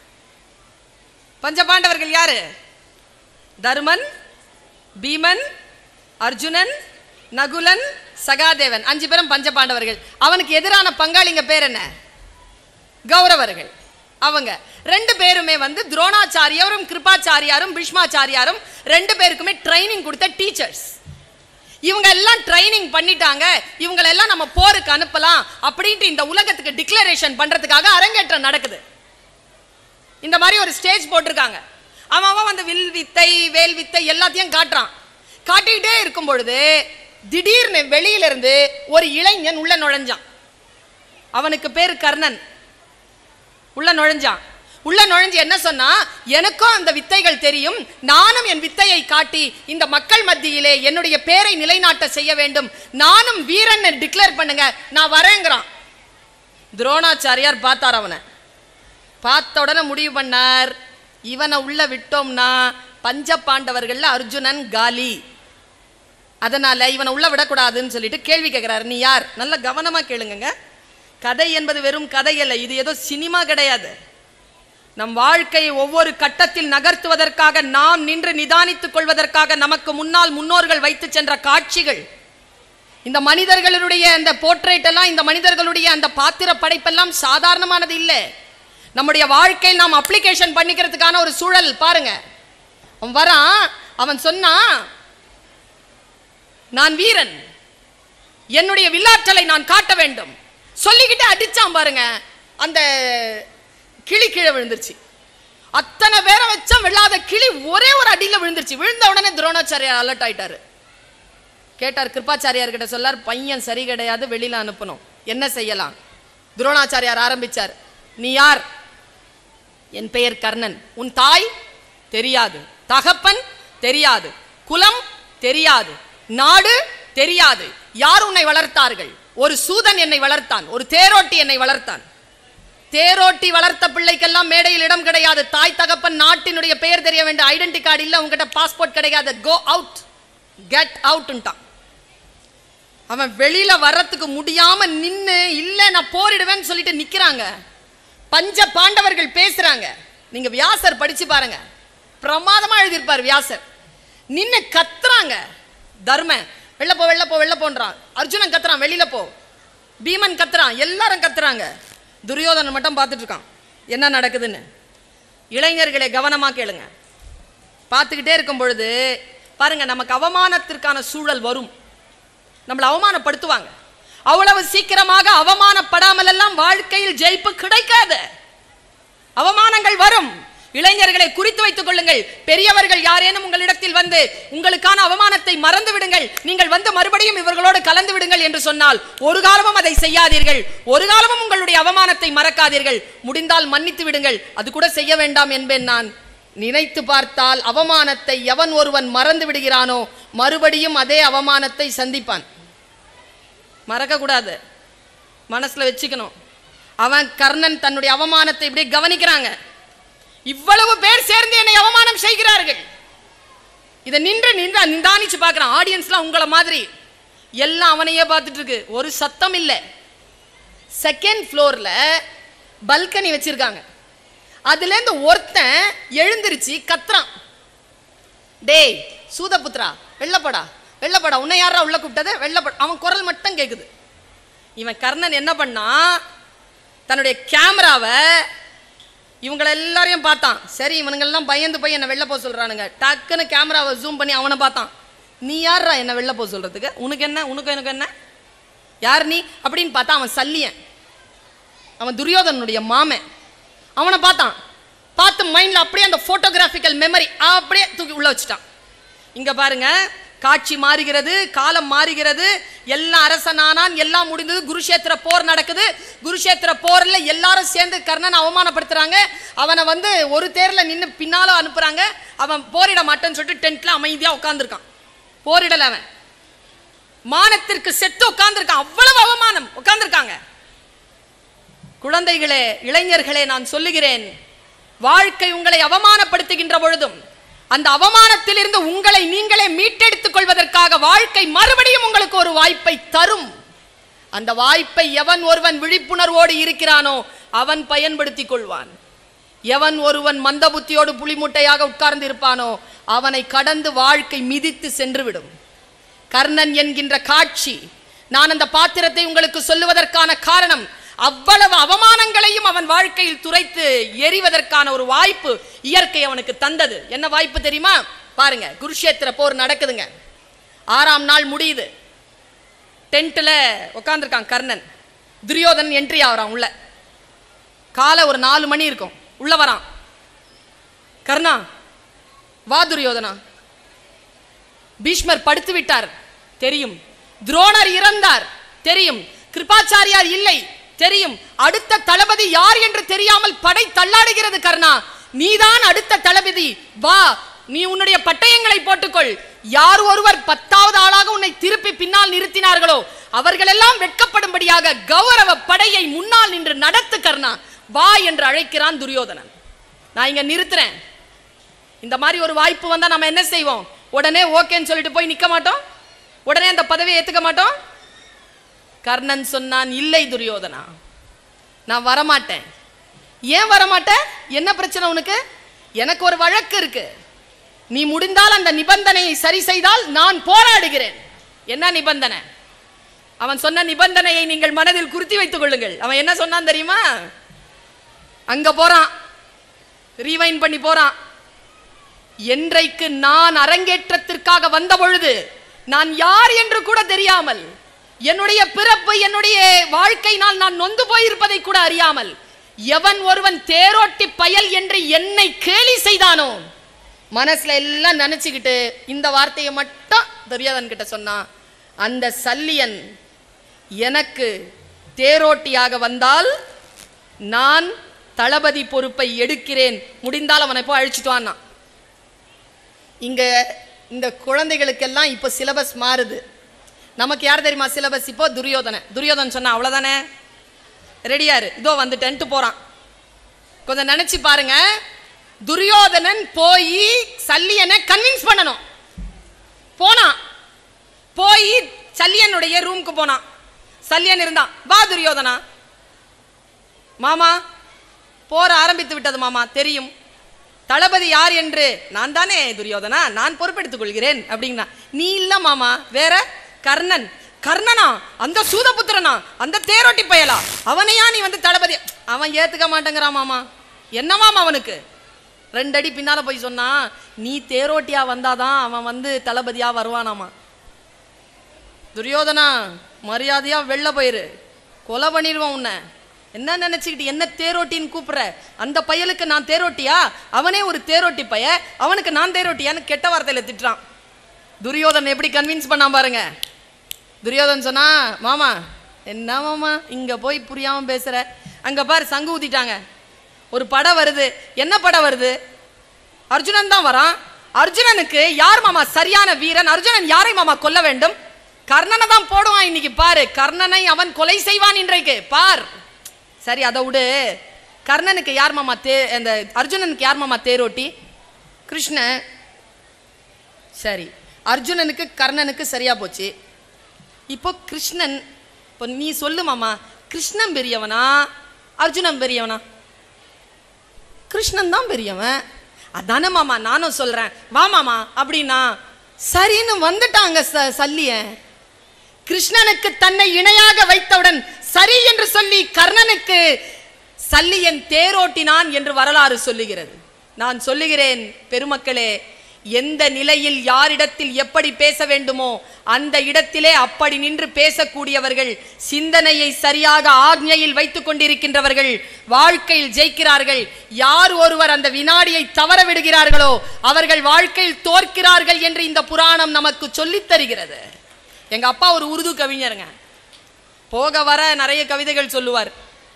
பஞ்ச பாண்டவர்கள் யாரு தருமன் பீமன் அர்ஜுனன் நகுலன் சகாதேவன் அஞ்சு பேரும் பஞ்ச பாண்டவர்கள் அவனுக்கு எதிரான பங்காளிங்க பேர் என்ன கௌரவர்கள் அவங்க ரெண்டு பேருமே வந்து துரோணாச்சாரியாரும் கிருபாச்சாரியாரும் பீஷ்மாச்சாரியாரும் ரெண்டு பேருக்குமே ட்ரைனிங் கொடுத்த டீச்சர்ஸ் இவங்க எல்லாம் ட்ரைனிங் பண்ணிட்டாங்க இவங்களை எல்லாம் நம்ம போருக்கு அனுப்பலாம் அப்படின்ட்டு இந்த உலகத்துக்கு டிக்ளரேஷன் பண்றதுக்காக அரங்கேற்றம் நடக்குது இந்த மாதிரி ஒரு ஸ்டேஜ் போட்டிருக்காங்க அவன் அவன் வந்து வில் வித்தை வேல் வித்தை எல்லாத்தையும் காட்டுறான் காட்டிக்கிட்டே இருக்கும் பொழுது திடீர்னு வெளியில இருந்து ஒரு இளைஞன் உள்ள நுழைஞ்சான் அவனுக்கு பேர் கர்ணன் உள்ள நுழைஞ்சான் உள்ள நுழைஞ்சு என்ன சொன்னா எனக்கும் அந்த வித்தைகள் தெரியும் நானும் என் வித்தையை காட்டி இந்த மக்கள் மத்தியிலே என்னுடைய பேரை நிலைநாட்ட செய்ய வேண்டும் நானும் வீரன் டிக்ளேர் பண்ணுங்க நான் வரேங்கிறான் துரோணாச்சாரியார் பார்த்தார் அவனை பார்த்த உடனே முடிவு பண்ணார் இவனை உள்ள விட்டோம்னா பஞ்ச பாண்டவர்கள்ல அர்ஜுனன் காலி அதனால இவனை உள்ள விடக்கூடாதுன்னு சொல்லிட்டு கேள்வி கேட்கிறாரு நீ யார் நல்ல கவனமா கேளுங்கங்க கதை என்பது வெறும் கதை அல்ல இது ஏதோ சினிமா கிடையாது நம் வாழ்க்கையை ஒவ்வொரு கட்டத்தில் நகர்த்துவதற்காக நாம் நின்று நிதானித்துக் கொள்வதற்காக நமக்கு முன்னால் முன்னோர்கள் வைத்து சென்ற காட்சிகள் இந்த மனிதர்களுடைய அந்த போர்ட்ரேட் எல்லாம் இந்த மனிதர்களுடைய அந்த பாத்திர படைப்பெல்லாம் சாதாரணமானது இல்லை நம்முடைய வாழ்க்கையில் நாம் அப்ளிகேஷன் பண்ணிக்கிறதுக்கான ஒரு சூழல் பாருங்க அவன் வரான் அவன் சொன்னான் நான் வீரன் என்னுடைய வில்லாற்றலை நான் காட்ட வேண்டும் சொல்லிக்கிட்டு அடிச்சான் பாருங்க அந்த கிளி கீழே விழுந்துருச்சு அத்தனை பேரை வச்சா விழாத கிளி ஒரே ஒரு அடியில விழுந்துருச்சு விழுந்த உடனே துரோணாச்சாரியார் அலர்ட் ஆயிட்டாரு கேட்டார் கிருபாச்சாரியார் கிட்ட சொல்லார் பையன் சரி கிடையாது வெளியில அனுப்பணும் என்ன செய்யலாம் துரோணாச்சாரியார் ஆரம்பிச்சார் நீ யார் என் பெயர் கர்ணன் உன் தாய் தெரியாது தகப்பன் தெரியாது குலம் தெரியாது நாடு தெரியாது யார் உன்னை வளர்த்தார்கள் ஒரு சூதன் என்னை வளர்த்தான் ஒரு தேரோட்டி என்னை வளர்த்தான் தேரோட்டி வளர்த்த பிள்ளைக்கெல்லாம் மேடையில் இடம் கிடையாது தாய் தகப்பன் நாட்டினுடைய பெயர் தெரிய வேண்டும் ஐடென்டி கார்டு இல்ல உங்ககிட்ட பாஸ்போர்ட் கிடையாது கோ அவுட் கெட் அவுட்ன்ட்டான் அவன் வெளியில வர்றதுக்கு முடியாம நின்னு இல்ல நான் போரிடுவேன்னு சொல்லிட்டு நிக்கிறாங்க பஞ்ச பாண்டவர்கள் பேசுறாங்க நீங்க வியாசர் படிச்சு பாருங்க பிரமாதமா எழுதியிருப்பார் வியாசர் நின்னு கத்துறாங்க தர்மன் வெளில போ வெளில போ வெளில போன்றான் அர்ஜுனன் கத்துறான் வெளியில போ பீமன் கத்துறான் எல்லாரும் கத்துறாங்க துரியோதனன் மட்டும் பார்த்துட்டு இருக்கான் என்ன நடக்குதுன்னு இளைஞர்களை கவனமா கேளுங்க பார்த்துக்கிட்டே இருக்கும் பொழுது பாருங்க நமக்கு அவமானத்திற்கான சூழல் வரும் நம்மளை அவமானப்படுத்துவாங்க அவ்வளவு சீக்கிரமாக அவமானப்படாமல் எல்லாம் வாழ்க்கையில் ஜெயிப்பு கிடைக்காது அவமானங்கள் வரும் இளைஞர்களை குறித்து வைத்துக் கொள்ளுங்கள் பெரியவர்கள் யாரேனும் உங்களிடத்தில் வந்து உங்களுக்கான அவமானத்தை மறந்து விடுங்கள் நீங்கள் வந்து மறுபடியும் இவர்களோடு கலந்து விடுங்கள் என்று சொன்னால் ஒரு காலமும் அதை செய்யாதீர்கள் ஒரு காலமும் உங்களுடைய அவமானத்தை மறக்காதீர்கள் முடிந்தால் மன்னித்து விடுங்கள் அது கூட செய்ய வேண்டாம் என்பேன் நான் நினைத்து பார்த்தால் அவமானத்தை எவன் ஒருவன் மறந்து விடுகிறானோ மறுபடியும் அதே அவமானத்தை சந்திப்பான் மறக்கக்கூடாது மனசுல வச்சுக்கணும் அவன் கர்ணன் தன்னுடைய அவமானத்தை இப்படியே கவனிக்கிறாங்க இவ்வளவு பேர் சேர்ந்து என்னை அவமானம் செய்கிறார்கள் இதை நின்று நின்று நிதானிச்சு பார்க்கறான் ஆடியன்ஸ்லாம் உங்களை மாதிரி எல்லாம் அவனையே பார்த்துட்டு இருக்கு ஒரு சத்தம் இல்லை செகண்ட் ஃப்ளோர்ல பல்கனி வச்சிருக்காங்க அதுலேருந்து ஒருத்தன் எழுந்திருச்சு கத்துறான் டேய் சூதபுத்ரா வெள்ளப்படா வெள்ளப்படா உன்னை யாரா உள்ள கூப்பிட்டது வெள்ளப்பட அவன் குரல் மட்டும் கேக்குது இவன் கர்ணன் என்ன பண்ணா தன்னுடைய கேமராவை இவங்கள எல்லாரையும் பார்த்தான் சரி இவனுங்கெல்லாம் பயந்து போய் என்ன வெளில போக சொல்றானுங்க டக்குன்னு கேமராவை ஜூம் பண்ணி அவனை பார்த்தான் நீ யாரா என்ன வெளில போக சொல்றதுக்கு உனக்கு என்ன உனக்கு எனக்கு என்ன யார் நீ அப்படின்னு பார்த்தா அவன் சல்லியன் அவன் துரியோதனனுடைய மாமன் அவனை பார்த்தான் பார்த்து மைண்ட்ல அப்படியே அந்த போட்டோகிராபிக்கல் மெமரி அப்படியே தூக்கி உள்ள வச்சுட்டான் இங்க பாருங்க காட்சி மாறுகிறது காலம் மாறுகிறது எல்லாம் அரசனானான் எல்லாம் முடிந்தது குருஷேத்திர போர் நடக்குது குருஷேத்திர போர்ல எல்லாரும் சேர்ந்து கர்ணன் அவமானப்படுத்துறாங்க அவனை வந்து ஒரு தேர்ல நின்னு பின்னால அனுப்புறாங்க அவன் போரிட மாட்டேன்னு சொல்லிட்டு டென்ட்ல அமைதியா உட்கார்ந்திருக்கான் போரிடல அவன் மானத்திற்கு செத்து உட்கார்ந்திருக்கான் அவ்வளவு அவமானம் உட்கார்ந்திருக்காங்க குழந்தைகளே இளைஞர்களே நான் சொல்லுகிறேன் வாழ்க்கை உங்களை அவமானப்படுத்துகின்ற பொழுதும் அந்த அவமானத்திலிருந்து உங்களை நீங்களே மீட்டெடுத்துக் கொள்வதற்காக வாழ்க்கை மறுபடியும் உங்களுக்கு ஒரு வாய்ப்பை தரும் அந்த வாய்ப்பை எவன் ஒருவன் விழிப்புணர்வோடு இருக்கிறானோ அவன் பயன்படுத்திக் கொள்வான் எவன் ஒருவன் மந்த புத்தியோடு புலிமுட்டையாக உட்கார்ந்து இருப்பானோ அவனை கடந்து வாழ்க்கை மிதித்து சென்றுவிடும் கர்ணன் என்கின்ற காட்சி நான் அந்த பாத்திரத்தை உங்களுக்கு சொல்லுவதற்கான காரணம் அவ்வளவு அவமானங்களையும் அவன் வாழ்க்கையில் துரைத்து எறிவதற்கான ஒரு வாய்ப்பு இயற்கை அவனுக்கு தந்தது என்ன வாய்ப்பு தெரியுமா பாருங்க குருஷேத்திர போர் நடக்குதுங்க ஆறாம் நாள் முடியுது டென்ட்ல உட்காந்துருக்கான் கர்ணன் துரியோதன் என்ட்ரி ஆகிறான் உள்ள காலை ஒரு நாலு மணி இருக்கும் உள்ள வரான் கர்ணா வா துரியோதனா பீஷ்மர் படுத்து விட்டார் தெரியும் துரோணர் இறந்தார் தெரியும் கிருபாச்சாரியார் இல்லை தெரியும் அடுத்த தளபதி யார் என்று தெரியாமல் படை தள்ளாடுகிறது கர்ணா நீதான் அடுத்த தளபதி வா நீ உன்னுடைய பட்டயங்களை போட்டுக்கொள் யார் ஒருவர் பத்தாவது ஆளாக உன்னை திருப்பி பின்னால் நிறுத்தினார்களோ அவர்களெல்லாம் வெட்கப்படும்படியாக கௌரவ படையை முன்னால் நின்று நடத்து கர்ணா வா என்று அழைக்கிறான் துரியோதனன் நான் இங்க நிறுத்துறேன் இந்த மாதிரி ஒரு வாய்ப்பு வந்தா நம்ம என்ன செய்வோம் உடனே ஓகேன்னு சொல்லிட்டு போய் நிக்க மாட்டோம் உடனே அந்த பதவியை ஏத்துக்க மாட்டோம் கர்ணன் சொன்னான் இல்லை துரியோதனா நான் வரமாட்டேன் ஏன் வரமாட்டேன் என்ன பிரச்சனை உனக்கு எனக்கு ஒரு வழக்கு இருக்கு நீ முடிந்தால் அந்த நிபந்தனையை சரி செய்தால் நான் போராடுகிறேன் என்ன நிபந்தனை அவன் சொன்ன நிபந்தனையை நீங்கள் மனதில் குறித்து வைத்துக் கொள்ளுங்கள் அவன் என்ன சொன்னான் தெரியுமா அங்க போறான் ரீவைன் பண்ணி போறான் என்றைக்கு நான் அரங்கேற்றத்திற்காக வந்த பொழுது நான் யார் என்று கூட தெரியாமல் என்னுடைய பிறப்பு என்னுடைய வாழ்க்கையினால் நான் நொந்து போயிருப்பதை கூட அறியாமல் எவன் ஒருவன் தேரோட்டி பயல் என்று என்னை கேலி செய்தானோ மனசுல எல்லாம் நினைச்சுக்கிட்டு இந்த வார்த்தையை மட்டும் துரியோதன் கிட்ட சொன்னான் அந்த சல்லியன் எனக்கு தேரோட்டியாக வந்தால் நான் தளபதி பொறுப்பை எடுக்கிறேன் முடிந்தால் அவனை போய் அழிச்சிட்டு வான்னா இங்க இந்த குழந்தைகளுக்கெல்லாம் இப்போ சிலபஸ் மாறுது நமக்கு யார் தெரியுமா சிலபஸ் இப்போ துரியோதனன் துரியோதனன் சொன்னா அவ்வளவுதானே ரெடியாரு இதோ வந்துட்டேன்ட்டு போறான் கொஞ்சம் நினைச்சு பாருங்க துரியோதனன் போய் சல்லியனை கன்வின்ஸ் பண்ணணும் போனான் போய் சல்லியனுடைய ரூமுக்கு போனான் சல்லியன் இருந்தான் வா துரியோதனா மாமா போற ஆரம்பித்து விட்டது மாமா தெரியும் தளபதி யார் என்று நான் தானே துரியோதனா நான் பொறுப்பெடுத்துக் கொள்கிறேன் அப்படின்னா நீ இல்ல மாமா வேற கர்ணன் கர்ணனா அந்த சூதபுத்திரனா அந்த தேரோட்டி பயலா அவனையா நீ வந்து தளபதி அவன் ஏத்துக்க மாட்டேங்கிறான் மாமா என்ன மாமா அவனுக்கு ரெண்டு அடி பின்னால போய் சொன்னா நீ தேரோட்டியா வந்தாதான் அவன் வந்து தளபதியா வருவானாமா துரியோதனா மரியாதையா வெளில போயிரு கொலை பண்ணிடுவான் உன்னை என்ன நினைச்சுக்கிட்டு என்ன தேரோட்டின்னு கூப்பிடுற அந்த பயலுக்கு நான் தேரோட்டியா அவனே ஒரு தேரோட்டி பைய அவனுக்கு நான் தேரோட்டியான்னு கெட்ட வார்த்தையில திட்டுறான் துரியோதன் எப்படி கன்வின்ஸ் பண்ணான் பாருங்க துரியோதன் சொன்னா மாமா என்ன மாமா இங்க போய் புரியாம பேசுற அங்க பாரு சங்கு ஊத்திட்டாங்க ஒரு படம் வருது என்ன படம் வருது அர்ஜுனன் தான் வரான் அர்ஜுனனுக்கு யார் மாமா சரியான வீரன் அர்ஜுனன் யாரை மாமா கொல்ல வேண்டும் கர்ணனை தான் போடுவான் இன்னைக்கு பாரு கர்ணனை அவன் கொலை செய்வான் இன்றைக்கு பார் சரி அதை விடு கர்ணனுக்கு யார் மாமா தே அந்த அர்ஜுனனுக்கு யார் மாமா தேரோட்டி கிருஷ்ணன் சரி அர்ஜுனனுக்கு கர்ணனுக்கு சரியா போச்சு இப்போ கிருஷ்ணன் இப்போ நீ சொல்லு மாமா கிருஷ்ணன் பெரியவனா அர்ஜுனன் பெரியவனா கிருஷ்ணன் தான் பெரியவன் அதானே மாமா நானும் சொல்றேன் வா மாமா அப்படின்னா சரின்னு வந்துட்டாங்க ச- சல்லியன் கிருஷ்ணனுக்கு தன்னை இணையாக வைத்தவுடன் சரி என்று சொல்லி கர்ணனுக்கு சல்லியன் தேரோட்டினான் என்று வரலாறு சொல்லுகிறது நான் சொல்லுகிறேன் பெருமக்களே எந்த நிலையில் யாரிடத்தில் எப்படி பேச வேண்டுமோ அந்த இடத்திலே அப்படி நின்று பேசக்கூடியவர்கள் சிந்தனையை சரியாக ஆக்ஞையில் வைத்துக் கொண்டிருக்கின்றவர்கள் வாழ்க்கையில் ஜெயிக்கிறார்கள் யார் ஒருவர் அந்த வினாடியை தவற விடுகிறார்களோ அவர்கள் வாழ்க்கையில் தோற்கிறார்கள் என்று இந்த புராணம் நமக்கு சொல்லித் தருகிறது எங்க அப்பா ஒரு உருது கவிஞருங்க போக வர நிறைய கவிதைகள் சொல்லுவார்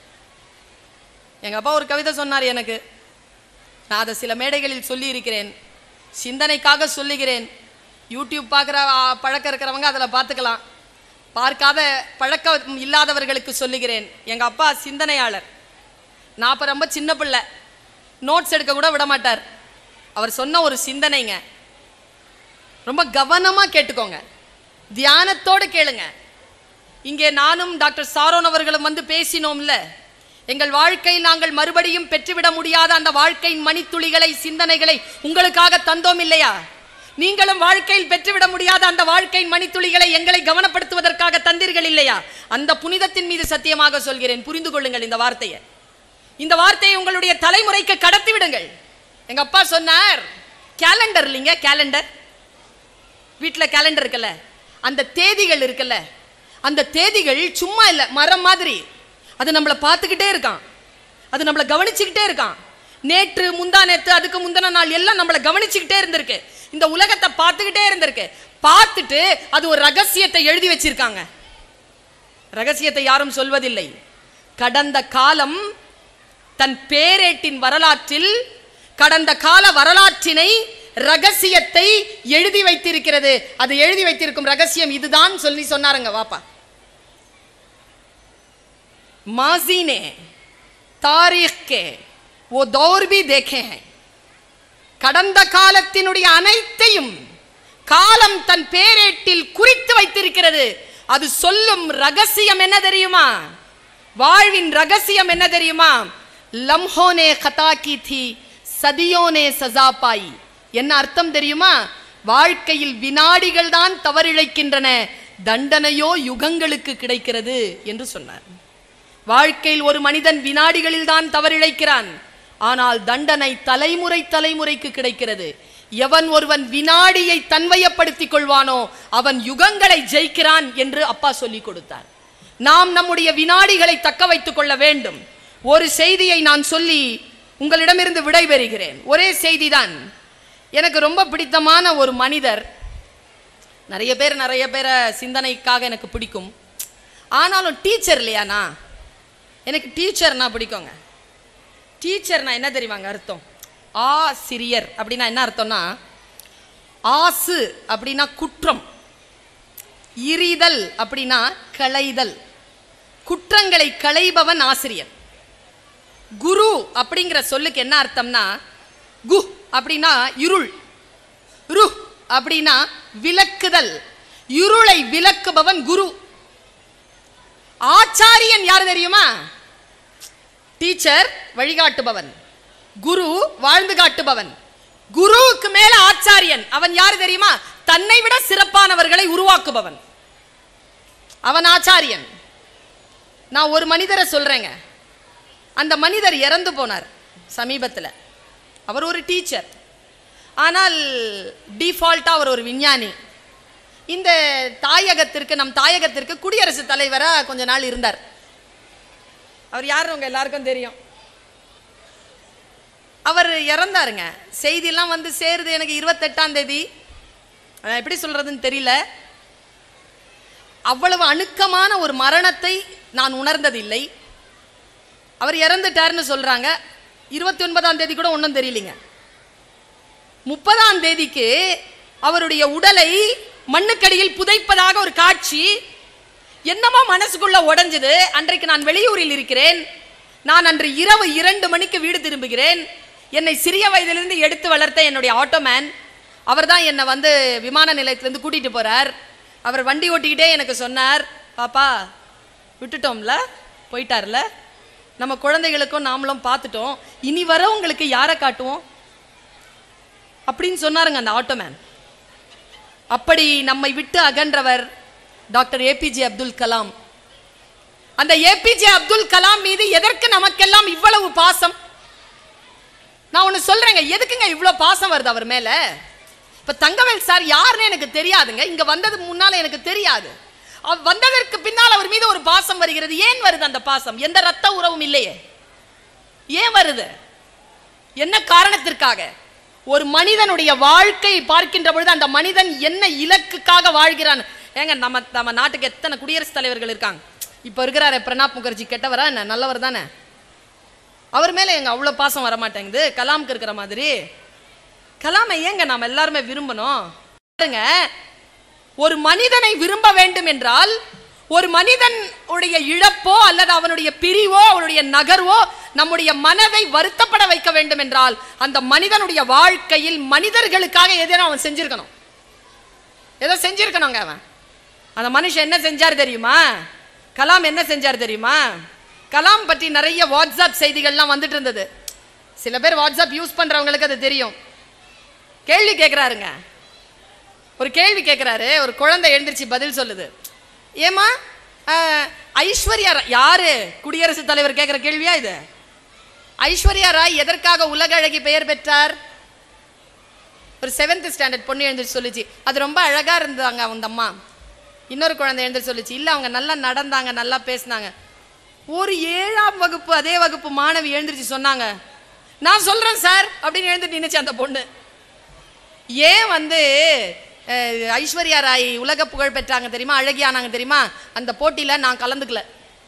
எங்க அப்பா ஒரு கவிதை சொன்னார் எனக்கு நான் அதை சில மேடைகளில் சொல்லி இருக்கிறேன் சிந்தனைக்காக சொல்லுகிறேன் யூடியூப் பார்க்குற பழக்கம் இருக்கிறவங்க அதில் பார்த்துக்கலாம் பார்க்காத பழக்கம் இல்லாதவர்களுக்கு சொல்லுகிறேன் எங்க அப்பா சிந்தனையாளர் நான் அப்போ ரொம்ப சின்ன பிள்ளை நோட்ஸ் எடுக்க கூட விட மாட்டார் அவர் சொன்ன ஒரு சிந்தனைங்க ரொம்ப கவனமா கேட்டுக்கோங்க தியானத்தோடு கேளுங்க இங்கே நானும் டாக்டர் சாரோன் அவர்களும் வந்து பேசினோம்ல எங்கள் வாழ்க்கையில் நாங்கள் மறுபடியும் பெற்றுவிட முடியாத அந்த வாழ்க்கையின் மணித்துளிகளை சிந்தனைகளை உங்களுக்காக தந்தோம் இல்லையா நீங்களும் வாழ்க்கையில் பெற்றுவிட முடியாத அந்த வாழ்க்கையின் மணித்துளிகளை எங்களை கவனப்படுத்துவதற்காக தந்தீர்கள் இல்லையா அந்த புனிதத்தின் மீது சத்தியமாக சொல்கிறேன் புரிந்து கொள்ளுங்கள் இந்த வார்த்தையை இந்த வார்த்தையை உங்களுடைய தலைமுறைக்கு கடத்தி விடுங்கள் எங்க அப்பா சொன்னார் கேலண்டர் இல்லைங்க கேலண்டர் வீட்டில் கேலண்டர் இருக்குல்ல அந்த தேதிகள் இருக்குல்ல அந்த தேதிகள் சும்மா இல்லை மரம் மாதிரி அது நம்மளை பார்த்துக்கிட்டே இருக்கான் அது நம்மளை கவனிச்சுக்கிட்டே இருக்கான் நேற்று முந்தா நேற்று அதுக்கு முந்தின நாள் எல்லாம் நம்மளை கவனிச்சுக்கிட்டே இருந்திருக்கு இந்த உலகத்தை பார்த்துக்கிட்டே இருந்திருக்கு பார்த்துட்டு அது ஒரு ரகசியத்தை எழுதி வச்சிருக்காங்க ரகசியத்தை யாரும் சொல்வதில்லை கடந்த காலம் தன் பேரேட்டின் வரலாற்றில் கடந்த கால வரலாற்றினை ரகசியத்தை எழுதி வைத்திருக்கிறது அது எழுதி வைத்திருக்கும் ரகசியம் இதுதான் சொல்லி சொன்னாருங்க வாப்பா माजी ने तारीख के वो दौर भी देखे हैं கடந்த காலத்தினுடைய அனைத்தையும் காலம் தன் பேரேட்டில் குறித்து வைத்திருக்கிறது அது சொல்லும் ரகசியம் என்ன தெரியுமா வாழ்வின் ரகசியம் என்ன தெரியுமா லம்ஹோனே கதா கி थी சதியோனே சஜா பாயி என்ன அர்த்தம் தெரியுமா வாழ்க்கையில் வினாடிகள் தான் தவறிழைக்கின்றன தண்டனையோ யுகங்களுக்கு கிடைக்கிறது என்று சொன்னார் வாழ்க்கையில் ஒரு மனிதன் வினாடிகளில் தான் தவறிழைக்கிறான் ஆனால் தண்டனை தலைமுறை தலைமுறைக்கு கிடைக்கிறது எவன் ஒருவன் வினாடியை தன்வயப்படுத்திக் கொள்வானோ அவன் யுகங்களை ஜெயிக்கிறான் என்று அப்பா சொல்லிக் கொடுத்தார் நாம் நம்முடைய வினாடிகளை தக்க வைத்துக் கொள்ள வேண்டும் ஒரு செய்தியை நான் சொல்லி உங்களிடமிருந்து விடைபெறுகிறேன் ஒரே செய்திதான் எனக்கு ரொம்ப பிடித்தமான ஒரு மனிதர் நிறைய பேர் நிறைய பேரை சிந்தனைக்காக எனக்கு பிடிக்கும் ஆனாலும் டீச்சர் இல்லையாண்ணா எனக்கு டீச்சர்னா பிடிக்குங்க டீச்சர்னா என்ன தெரியுமாங்க அர்த்தம் ஆசிரியர் அப்படின்னா என்ன அர்த்தம்னா ஆசு அப்படின்னா குற்றம் இரிதல் அப்படின்னா களைதல் குற்றங்களை களைபவன் ஆசிரியர் குரு அப்படிங்கிற சொல்லுக்கு என்ன அர்த்தம்னா கு அப்படின்னா இருள் ரு அப்படின்னா விளக்குதல் இருளை விளக்குபவன் குரு ஆச்சாரியன் யார் தெரியுமா டீச்சர் வழிகாட்டுபவன் குரு வாழ்ந்து காட்டுபவன் குருவுக்கு மேல ஆச்சாரியன் அவன் யார் தெரியுமா தன்னை விட சிறப்பானவர்களை உருவாக்குபவன் அவன் ஆச்சாரியன் நான் ஒரு மனிதரை சொல்றேங்க அந்த மனிதர் இறந்து போனார் சமீபத்தில் அவர் ஒரு டீச்சர் ஆனால் டிஃபால்ட்டாக அவர் ஒரு விஞ்ஞானி இந்த தாயகத்திற்கு நம் தாயகத்திற்கு குடியரசுத் தலைவராக கொஞ்ச நாள் இருந்தார் அவர் யாருன்னு உங்க எல்லாருக்கும் தெரியும் அவர் இறந்தாருங்க செய்தியெல்லாம் வந்து சேருது எனக்கு இருபத்தெட்டாம் தேதி அதான் எப்படி சொல்றதுன்னு தெரியல அவ்வளவு அணுக்கமான ஒரு மரணத்தை நான் உணர்ந்ததில்லை அவர் இறந்துட்டாருன்னு சொல்றாங்க இருபத்தி ஒன்பதாம் தேதி கூட ஒன்றும் தெரியலைங்க முப்பதாம் தேதிக்கு அவருடைய உடலை மண்ணுக்கடியில் புதைப்பதாக ஒரு காட்சி என்னமோ மனசுக்குள்ள உடைஞ்சது அன்றைக்கு நான் வெளியூரில் இருக்கிறேன் நான் அன்று இரவு இரண்டு மணிக்கு வீடு திரும்புகிறேன் என்னை சிறிய வயதிலிருந்து எடுத்து வளர்த்த என்னுடைய ஆட்டோமேன் அவர் தான் என்னை வந்து விமான நிலையத்திலேருந்து கூட்டிட்டு போறார் அவர் வண்டி ஓட்டிக்கிட்டே எனக்கு சொன்னார் பாப்பா விட்டுட்டோம்ல போயிட்டார்ல நம்ம குழந்தைகளுக்கும் நாமளும் பார்த்துட்டோம் இனி வரவங்களுக்கு யாரை காட்டுவோம் அப்படின்னு சொன்னாருங்க அந்த ஆட்டோமேன் அப்படி நம்மை விட்டு அகன்றவர் டாக்டர் ஏபிஜே அப்துல் கலாம் அந்த ஏபிஜே அப்துல் கலாம் மீது எதற்கு நமக்கெல்லாம் இவ்வளவு பாசம் நான் ஒன்று சொல்றேங்க எதுக்குங்க இவ்வளோ பாசம் வருது அவர் மேல இப்ப தங்கவேல் சார் யாருன்னு எனக்கு தெரியாதுங்க இங்க வந்தது முன்னால எனக்கு தெரியாது அவ் வந்ததற்கு பின்னால் அவர் மீது ஒரு பாசம் வருகிறது ஏன் வருது அந்த பாசம் எந்த ரத்த உறவும் இல்லையே ஏன் வருது என்ன காரணத்திற்காக ஒரு மனிதனுடைய வாழ்க்கை பார்க்கின்ற பொழுது அந்த மனிதன் என்ன இலக்குக்காக வாழ்கிறான் ஏங்க நம்ம நம்ம நாட்டுக்கு எத்தனை குடியரசுத் தலைவர்கள் இருக்காங்க இப்போ இருக்கிறாரு பிரணாப் முகர்ஜி கெட்டவரா என்ன நல்லவர் தானே அவர் மேலே எங்க அவ்வளோ பாசம் வர மாட்டேங்குது கலாம்க்கு இருக்கிற மாதிரி கலாமை ஏங்க நாம் எல்லாருமே விரும்பணும் பாருங்க ஒரு மனிதனை விரும்ப வேண்டும் என்றால் ஒரு மனிதன் உடைய இழப்போ அல்லது அவனுடைய பிரிவோ அவனுடைய நகர்வோ நம்முடைய மனதை வருத்தப்பட வைக்க வேண்டும் என்றால் அந்த மனிதனுடைய வாழ்க்கையில் மனிதர்களுக்காக ஏதேனும் அவன் செஞ்சிருக்கணும் ஏதோ செஞ்சிருக்கணுங்க அவன் அந்த மனுஷன் என்ன செஞ்சார் தெரியுமா கலாம் என்ன செஞ்சார் தெரியுமா கலாம் பற்றி நிறைய வாட்ஸ்அப் செய்திகள்லாம் வந்துட்டு இருந்தது சில பேர் வாட்ஸ்அப் யூஸ் பண்றவங்களுக்கு அது தெரியும் கேள்வி கேட்குறாருங்க ஒரு கேள்வி கேட்குறாரு ஒரு குழந்தை எழுந்திருச்சு பதில் சொல்லுது ஏமா ஐஸ்வர்யா ரா- யாரு குடியரசுத் தலைவர் கேட்குற கேள்வியா இது ஐஸ்வர்யா ராய் எதற்காக உலக அழகி பெயர் பெற்றார் ஒரு செவன்த் ஸ்டாண்டர்ட் பொண்ணு எழுந்திரிச்சு சொல்லுச்சு அது ரொம்ப அழகா இருந்தாங்க அந்த அம்மா இன்னொரு குழந்தை எழுந்திரிச்சு சொல்லுச்சு இல்லை அவங்க நல்லா நடந்தாங்க நல்லா பேசினாங்க ஒரு ஏழாம் வகுப்பு அதே வகுப்பு மாணவி எழுந்திரிச்சு சொன்னாங்க நான் சொல்றேன் சார் அப்படின்னு எழுந்துட்டு நின்னுச்சு அந்த பொண்ணு ஏன் வந்து அஹ், ஐஸ்வர்யா ராய் உலக புகழ் பெற்றாங்க தெரியுமா அழகியானாங்க தெரியுமா அந்த போட்டியில நான் கலந்துக்கல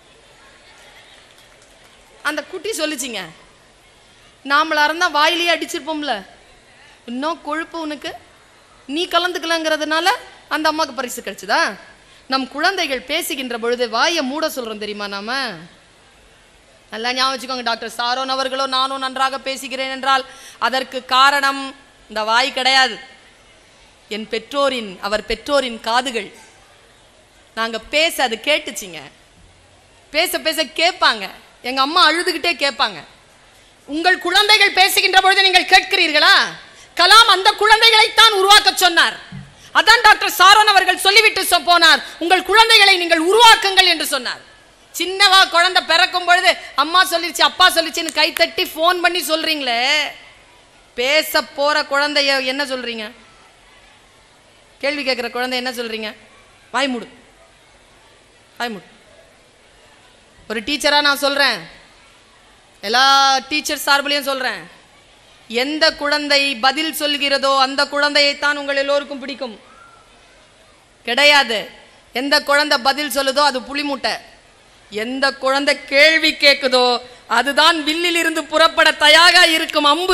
அந்த குட்டி சொல்லுச்சுங்க நாமளா இருந்தா வாயிலேயே அடிச்சிருப்போம்ல இன்னும் கொழுப்பு உனக்கு நீ கலந்துக்கலங்கிறதுனால அந்த அம்மாவுக்கு பரிசு கிடைச்சதா நம் குழந்தைகள் பேசுகின்ற பொழுது வாயை மூட சொல்றோம் தெரியுமா நாம நல்லா ஞாபகம் வச்சுக்கோங்க டாக்டர் சாரோன் அவர்களோ நானும் நன்றாக பேசுகிறேன் என்றால் அதற்கு காரணம் இந்த வாய் கிடையாது என் பெற்றோரின் அவர் பெற்றோரின் காதுகள் நாங்க பேச அது கேட்டுச்சிங்க பேச பேச கேட்பாங்க எங்க அம்மா அழுதுகிட்டே கேட்பாங்க உங்கள் குழந்தைகள் பேசுகின்ற பொழுது நீங்கள் கேட்கிறீர்களா கலாம் அந்த குழந்தைகளைத்தான் உருவாக்க சொன்னார் அதான் டாக்டர் சாரோன் அவர்கள் சொல்லிவிட்டு சொ- போனார் உங்கள் குழந்தைகளை நீங்கள் உருவாக்குங்கள் என்று சொன்னார் சின்னவா குழந்தை பிறக்கும் பொழுது அம்மா சொல்லிருச்சு அப்பா சொல்லிச்சுன்னு கை தட்டி ஃபோன் பண்ணி சொல்றீங்களே பேச போற குழந்தைய என்ன சொல்றீங்க கேள்வி கேட்குற குழந்தை என்ன சொல்றீங்க வாய் மூடு வாய் மூடு ஒரு டீச்சரா நான் சொல்றேன் எல்லா டீச்சர் சார்பிலையும் சொல்றேன் எந்த குழந்தை பதில் சொல்கிறதோ அந்த குழந்தையைத்தான் உங்கள் எல்லோருக்கும் பிடிக்கும் கிடையாது எந்த குழந்தை பதில் சொல்லுதோ அது புளிமுட்டை எந்த குழந்தை கேள்வி கேட்குதோ அதுதான் வில்லில் இருந்து புறப்பட தயாரா இருக்கும் அம்பு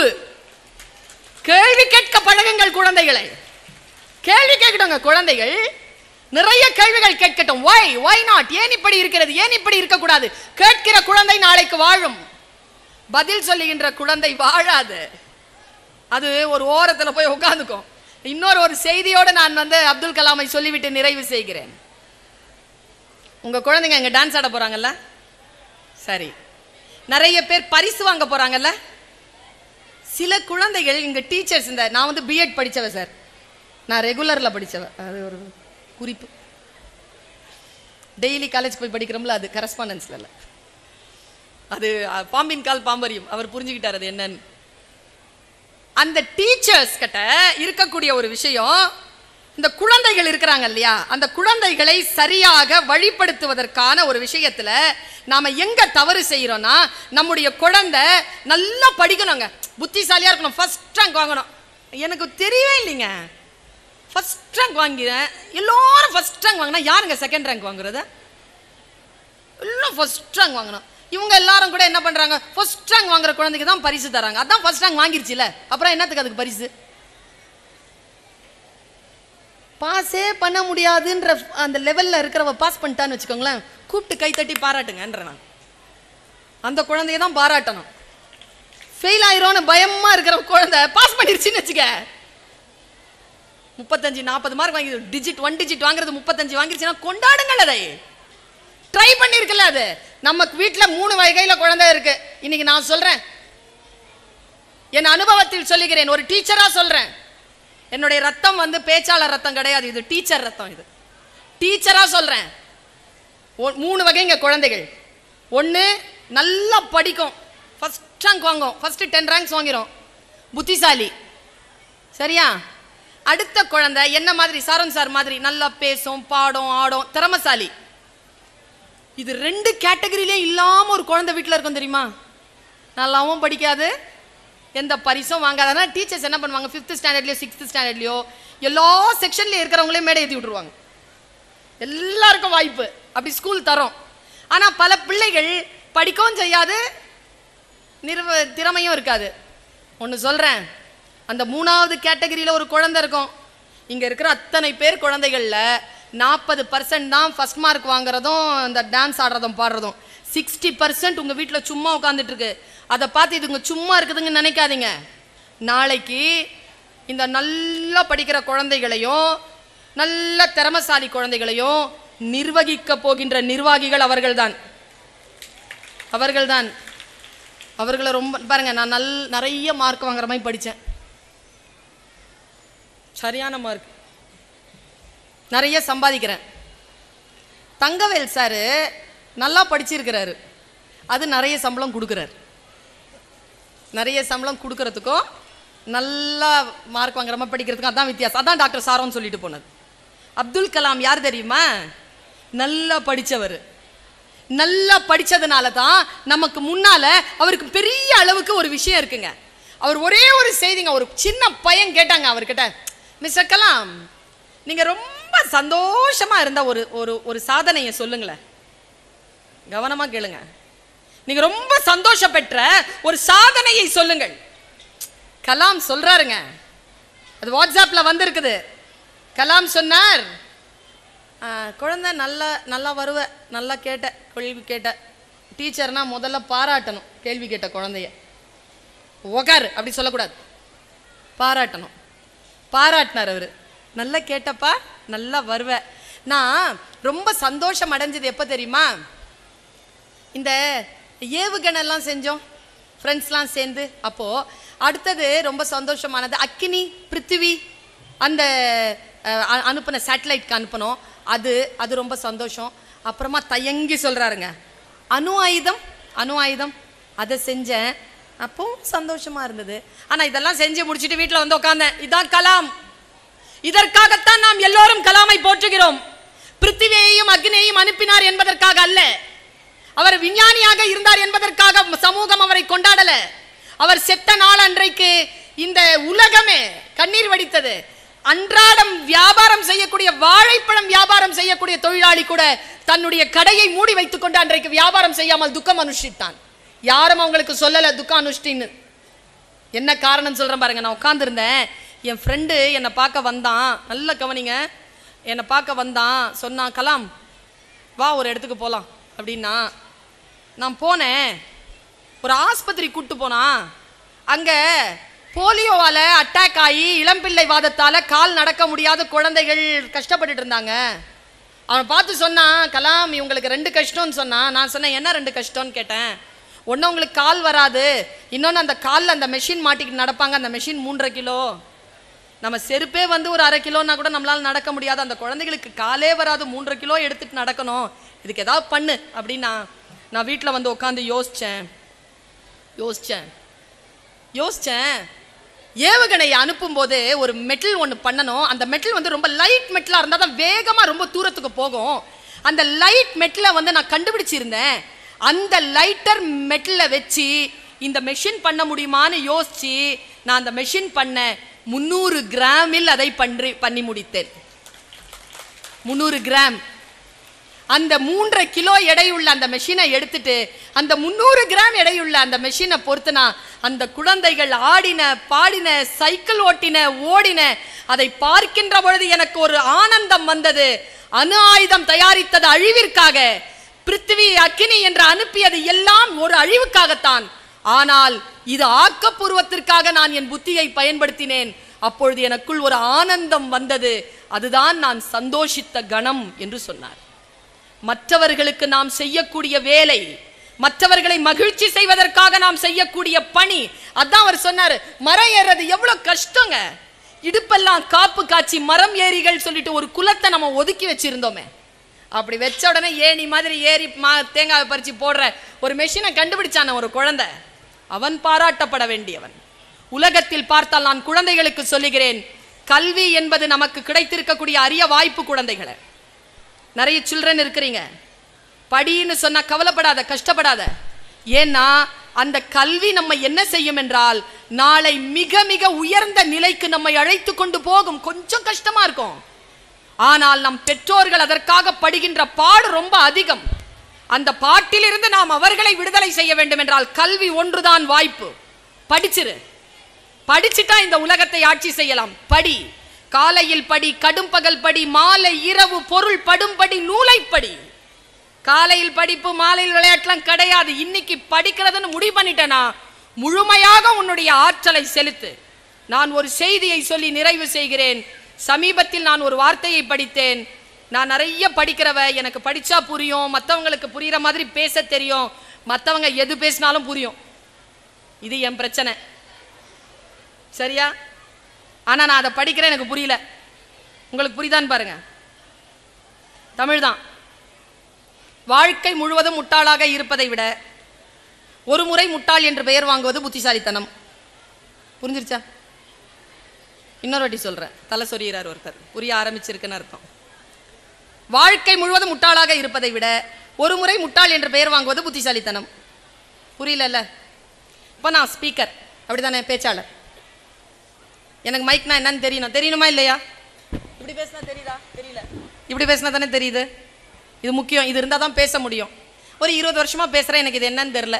கேள்வி கேட்க பழகுங்கள் குழந்தைகளை கேள்வி கேட்கணுங்க குழந்தைகள் நிறைய கேள்விகள் கேட்கட்டும் ஒய் ஒய் நாட் ஏன் இப்படி இருக்கிறது ஏன் இப்படி இருக்கக்கூடாது கேட்கிற குழந்தை நாளைக்கு வாழும் பதில் சொல்லுகின்ற குழந்தை வாழாது அது ஒரு ஓரத்துல போய் உட்காந்துக்கும் இன்னொரு ஒரு செய்தியோட நான் வந்து அப்துல் கலாமை சொல்லிவிட்டு நிறைவு செய்கிறேன் உங்க குழந்தைங்க இங்க டான்ஸ் ஆட போறாங்கல்ல சரி நிறைய பேர் பரிசு வாங்க போறாங்கல்ல சில குழந்தைகள் இங்க டீச்சர்ஸ் இந்த நான் வந்து பிஎட் படிச்சவ சார் நான் ரெகுலர்ல படிச்சவ அது ஒரு குறிப்பு டெய்லி காலேஜ் போய் படிக்கிறோம்ல அது கரஸ்பாண்டன்ஸ்ல இல்ல அது அ, பாம்பின் கால் பாம்பரியும் அவர் புரிஞ்சுக்கிட்டார் அது என்னன்னு அந்த டீச்சர்ஸ் கிட்ட இருக்கக்கூடிய ஒரு விஷயம் இந்த குழந்தைகள் இருக்கிறாங்க இல்லையா அந்த குழந்தைகளை சரியாக வழிப்படுத்துவதற்கான ஒரு விஷயத்துல நாம எங்க தவறு செய்யறோம்னா நம்முடைய குழந்தை நல்லா படிக்கணுங்க புத்திசாலியா இருக்கணும் ஃபர்ஸ்ட் ரேங்க் வாங்கணும் எனக்கு தெரியவே இல்லைங்க ஃபர்ஸ்ட் ரேங்க் வாங்கிறேன் எல்லாரும் ஃபர்ஸ்ட் ரேங்க் வாங்கினா யாருங்க செகண்ட் ரேங்க் வாங்குறது எல்லாம் ஃபர்ஸ்ட் ரேங்க் வாங்கணும் இவங்க எல்லாரும் கூட என்ன பண்றாங்க ஃபர்ஸ்ட் ரேங்க் வாங்குற குழந்தைக்கு தான் பரிசு தராங்க அதான் ஃபர்ஸ்ட் ரேங்க் வாங்கிருச்சுல அப்புறம் என்னத்துக்கு அதுக்கு பரிசு பாஸே பண்ண முடியாதுன்ற அந்த லெவல்ல இருக்கிறவ பாஸ் பண்ணிட்டான்னு வச்சுக்கோங்களேன் கூப்பிட்டு கை தட்டி பாராட்டுங்கன்ற நான் அந்த குழந்தைய தான் பாராட்டணும் ஃபெயில் ஆயிரோன்னு பயமா இருக்கிற குழந்தை பாஸ் பண்ணிருச்சுன்னு வச்சுக்க முப்பத்தஞ்சு நாற்பது மார்க் வாங்கி டிஜிட் ஒன் டிஜிட் வாங்குறது முப்பத்தஞ்சு வாங்கிருச்சுன்னா கொண்டாடுங்கள் அதை ட்ரை பண்ணிருக்கல அது நம்ம வீட்ல மூணு வகையில குழந்தை இருக்கு இன்னைக்கு நான் சொல்றேன் என் அனுபவத்தில் சொல்லுகிறேன் ஒரு டீச்சரா சொல்றேன் என்னுடைய ரத்தம் வந்து பேச்சாளர் ரத்தம் கிடையாது இது டீச்சர் ரத்தம் இது டீச்சரா சொல்றேன் ஒ- மூணு வகைங்க குழந்தைகள் ஒன்று நல்லா படிக்கும் ஃபர்ஸ்ட் ரேங்க் வாங்கும் ஃபர்ஸ்ட் டென் ரேங்க்ஸ் வாங்கிரும் புத்திசாலி சரியா அடுத்த குழந்தை என்ன மாதிரி சாரன் சார் மாதிரி நல்லா பேசும் பாடும் ஆடும் திறமசாலி இது ரெண்டு கேட்டகரியிலே இல்லாம ஒரு குழந்தை வீட்டில் இருக்கும் தெரியுமா நல்லாவும் படிக்காது எந்த பரிசும் வாங்காதனா டீச்சர்ஸ் என்ன பண்ணுவாங்க ஃபிஃப்த் ஸ்டாண்டர்ட்லயோ சிக்ஸ்த் ஸ்டாண்டர்ட்லயோ எல்லா செக்ஷன்லயும் இருக்கிறவங்களே மேடை ஏற்றி விட்டுருவாங்க எல்லாருக்கும் வாய்ப்பு அப்படி ஸ்கூல் தரோம் ஆனா பல பிள்ளைகள் படிக்கவும் செய்யாது நிறுவ திறமையும் இருக்காது ஒன்று சொல்றேன் அந்த மூணாவது கேட்டகரியில ஒரு குழந்தை இருக்கும் இங்க இருக்கிற அத்தனை பேர் குழந்தைகள்ல நாற்பது பர்சன்ட் தான் ஃபர்ஸ்ட் மார்க் வாங்குறதும் இந்த டான்ஸ் ஆடுறதும் பாடுறதும் சிக்ஸ்டி பர்சன்ட் உங்க வீட்ல சும்மா உட்காந்துட்டு இருக்கு அதை பார்த்து இதுங்க சும்மா இருக்குதுங்கன்னு நினைக்காதீங்க நாளைக்கு இந்த நல்லா படிக்கிற குழந்தைகளையும் நல்ல திறமசாலி குழந்தைகளையும் நிர்வகிக்க போகின்ற நிர்வாகிகள் அவர்கள்தான் அவர்கள்தான் அவர்களை ரொம்ப பாருங்க நான் நல் நிறைய மார்க் வாங்குற மாதிரி படித்தேன் சரியான மார்க் நிறைய சம்பாதிக்கிறேன் தங்கவேல் சார் நல்லா படிச்சிருக்கிறாரு அது நிறைய சம்பளம் கொடுக்குறாரு நிறைய சம்பளம் கொடுக்கறதுக்கும் நல்லா மார்க் வாங்குற மாதிரி படிக்கிறதுக்கும் அதான் வித்தியாசம் அதான் டாக்டர் சாரோன்னு சொல்லிட்டு போனது அப்துல் கலாம் யார் தெரியுமா நல்லா படிச்சவர் நல்லா படிச்சதுனால தான் நமக்கு முன்னால அவருக்கு பெரிய அளவுக்கு ஒரு விஷயம் இருக்குங்க அவர் ஒரே ஒரு செய்திங்க ஒரு சின்ன பையன் கேட்டாங்க அவர்கிட்ட மிஸ்டர் கலாம் நீங்க ரொம்ப சந்தோஷமா இருந்த ஒரு ஒரு ஒரு சாதனையை சொல்லுங்களேன் கவனமா கேளுங்க நீங்க ரொம்ப சந்தோஷம் பெற்ற ஒரு சாதனையை சொல்லுங்கள் கலாம் சொல்றாருங்க அது வாட்ஸ்அப்ல வந்திருக்குது கலாம் சொன்னார் "ஆ, குழந்தை நல்லா நல்லா வருவ நல்லா கேட்ட கேள்வி கேட்ட டீச்சர்னா முதல்ல பாராட்டணும் கேள்வி கேட்ட குழந்தைய உக்காரு அப்படி சொல்லக்கூடாது பாராட்டணும் பாராட்டினார் அவர் நல்லா கேட்டப்பா நல்லா வருவ நான் ரொம்ப சந்தோஷம் அடைஞ்சது எப்போ தெரியுமா இந்த ஏவுகணைலாம் செஞ்சோம் ஃப்ரெண்ட்ஸ்லாம் சேர்ந்து அப்போது அடுத்தது ரொம்ப சந்தோஷமானது அக்கினி பிருத்திவி அந்த அஹ், அ- அனுப்புன சேட்டலைட்க்கு அனுப்பணும் அது அது ரொம்ப சந்தோஷம் அப்புறமா தயங்கி சொல்கிறாருங்க அணு ஆயுதம் அணு ஆயுதம் அதை செஞ்சேன் அப்பவும் சந்தோஷமா இருந்தது ஆனால் இதெல்லாம் செஞ்சு முடிச்சுட்டு வீட்டில் வந்து உட்காந்தேன் இதான் கலாம் இதற்காகத்தான் நாம் எல்லோரும் கலாமை போற்றுகிறோம் பிருத்திவியையும் அக்னியையும் அனுப்பினார் என்பதற்காக அல்ல அவர் விஞ்ஞானியாக இருந்தார் என்பதற்காக சமூகம் அவரை கொண்டாடல அவர் செத்த நாள் அன்றைக்கு இந்த உலகமே கண்ணீர் வடித்தது அன்றாடம் வியாபாரம் செய்யக்கூடிய வாழைப்பழம் வியாபாரம் செய்யக்கூடிய தொழிலாளி கூட தன்னுடைய கடையை மூடி வைத்துக் கொண்டு அன்றைக்கு வியாபாரம் செய்யாமல் துக்கம் அனுஷ்டித்தான் யாரும் அவங்களுக்கு சொல்லல துக்கம் அனுஷ்டின்னு என்ன காரணம் சொல்றேன் பாருங்க நான் உட்காந்துருந்தேன் என் ஃப்ரெண்டு என்னை பார்க்க வந்தான் நல்ல கவனிங்க என்னை பார்க்க வந்தான் சொன்னான் கலாம் வா ஒரு இடத்துக்கு போகலாம் அப்படின்னா நான் போனேன் ஒரு ஆஸ்பத்திரி கூட்டு போனா அங்க போலியோவால அட்டாக் ஆகி இளம்பிள்ளை வாதத்தால கால் நடக்க முடியாத குழந்தைகள் கஷ்டப்பட்டுட்டு இருந்தாங்க அவன் பார்த்து சொன்னான் கலாம் இவங்களுக்கு ரெண்டு கஷ்டம்னு சொன்னான் நான் சொன்னேன் என்ன ரெண்டு கஷ்டம்னு கேட்டேன் ஒன்று உங்களுக்கு கால் வராது இன்னொன்று அந்த காலில் அந்த மெஷின் மாட்டிக்கிட்டு நடப்பாங்க அந்த மெஷின் மூன்றரை கிலோ நம்ம செருப்பே வந்து ஒரு அரை கிலோன்னா கூட நம்மளால நடக்க முடியாது அந்த குழந்தைகளுக்கு காலே வராது மூன்றரை கிலோ எடுத்துட்டு நடக்கணும் இதுக்கு ஏதாவது பண்ணு அப்படின்னா நான் வீட்டில் வந்து உட்காந்து யோசித்தேன் யோசித்தேன் யோசித்தேன் ஏவுகணையை அனுப்பும்போது ஒரு மெட்டல் ஒன்று பண்ணணும் அந்த மெட்டல் வந்து ரொம்ப லைட் மெட்டலாக இருந்தால் தான் வேகமாக ரொம்ப தூரத்துக்கு போகும் அந்த லைட் மெட்டலை வந்து நான் கண்டுபிடிச்சிருந்தேன் அந்த லைட்டர் மெட்டலை வச்சு இந்த மெஷின் பண்ண முடியுமான்னு யோசிச்சு நான் அந்த மெஷின் பண்ண முந்நூறு கிராமில் அதை பண்ணி பண்ணி முடித்தேன் முந்நூறு கிராம் அந்த மூன்றரை கிலோ எடையுள்ள அந்த மெஷினை எடுத்துட்டு அந்த முந்நூறு கிராம் எடையுள்ள அந்த மெஷினை பொறுத்துனா அந்த குழந்தைகள் ஆடின பாடின சைக்கிள் ஓட்டின ஓடின அதை பார்க்கின்ற பொழுது எனக்கு ஒரு ஆனந்தம் வந்தது அணு ஆயுதம் தயாரித்தது அழிவிற்காக பிருத்திவி அக்கினி என்று அனுப்பியது எல்லாம் ஒரு அழிவுக்காகத்தான் ஆனால் இது ஆக்கப்பூர்வத்திற்காக நான் என் புத்தியை பயன்படுத்தினேன் அப்பொழுது எனக்குள் ஒரு ஆனந்தம் வந்தது அதுதான் நான் சந்தோஷித்த கணம் என்று சொன்னார் மற்றவர்களுக்கு நாம் செய்யக்கூடிய வேலை மற்றவர்களை மகிழ்ச்சி செய்வதற்காக நாம் செய்யக்கூடிய பணி அதான் அவர் சொன்னாரு மரம் ஏறுறது எவ்வளவு கஷ்டங்க இடுப்பெல்லாம் காப்பு காய்ச்சி மரம் ஏறிகள் சொல்லிட்டு ஒரு குலத்தை நம்ம ஒதுக்கி வச்சிருந்தோமே அப்படி வச்ச உடனே ஏணி மாதிரி ஏறி மா தேங்காவை பறிச்சு போடுற ஒரு மெஷினை கண்டுபிடிச்சான ஒரு குழந்தை அவன் பாராட்டப்பட வேண்டியவன் உலகத்தில் பார்த்தால் நான் குழந்தைகளுக்கு சொல்லுகிறேன் கல்வி என்பது நமக்கு கிடைத்திருக்கக்கூடிய அரிய வாய்ப்பு குழந்தைகளை நிறைய சில்ட்ரன் இருக்கிறீங்க படின்னு சொன்னா கவலைப்படாத கஷ்டப்படாத ஏன்னா அந்த கல்வி நம்ம என்ன செய்யும் என்றால் நாளை மிக மிக உயர்ந்த நிலைக்கு நம்மை அழைத்து கொண்டு போகும் கொஞ்சம் கஷ்டமா இருக்கும் ஆனால் நம் பெற்றோர்கள் அதற்காக படுகின்ற பாடு ரொம்ப அதிகம் அந்த பாட்டிலிருந்து நாம் அவர்களை விடுதலை செய்ய வேண்டும் என்றால் கல்வி ஒன்றுதான் வாய்ப்பு படிச்சிரு படிச்சுட்டா இந்த உலகத்தை ஆட்சி செய்யலாம் படி காலையில் படி கடும் பகல் படி மாலை இரவு பொருள் படும்படி நூலை படி காலையில் படிப்பு மாலையில் விளையாட்டுலாம் கிடையாது இன்னைக்கு படிக்கிறதுன்னு முடிவு பண்ணிட்டேனா முழுமையாக உன்னுடைய ஆற்றலை செலுத்து நான் ஒரு செய்தியை சொல்லி நிறைவு செய்கிறேன் சமீபத்தில் நான் ஒரு வார்த்தையை படித்தேன் நான் நிறைய படிக்கிறவ எனக்கு படிச்சா புரியும் மற்றவங்களுக்கு புரியுற மாதிரி பேச தெரியும் மற்றவங்க எது பேசினாலும் புரியும் இது என் பிரச்சனை சரியா ஆனா நான் அதை படிக்கிறேன் எனக்கு புரியல உங்களுக்கு புரியுதான்னு பாருங்க தமிழ் தான் வாழ்க்கை முழுவதும் முட்டாளாக இருப்பதை விட ஒரு முறை முட்டாள் என்று பெயர் வாங்குவது புத்திசாலித்தனம் புரிஞ்சிருச்சா இன்னொரு வாட்டி சொல்றேன் தலை சொரியிறார் ஒருத்தர் புரிய ஆரம்பிச்சிருக்குன்னு அர்த்தம் வாழ்க்கை முழுவதும் முட்டாளாக இருப்பதை விட ஒரு முறை முட்டாள் என்று பெயர் வாங்குவது புத்திசாலித்தனம் புரியலல்ல இப்போ நான் ஸ்பீக்கர் அப்படிதானே பேச்சாளர் எனக்கு மைக்னா என்னன்னு தெரியணும் தெரியணுமா இல்லையா இப்படி பேசினா தெரியுதா தெரியல இப்படி பேசினா தானே தெரியுது இது முக்கியம் இது இருந்தால் தான் பேச முடியும் ஒரு இருபது வருஷமா பேசுகிறேன் எனக்கு இது என்னன்னு தெரில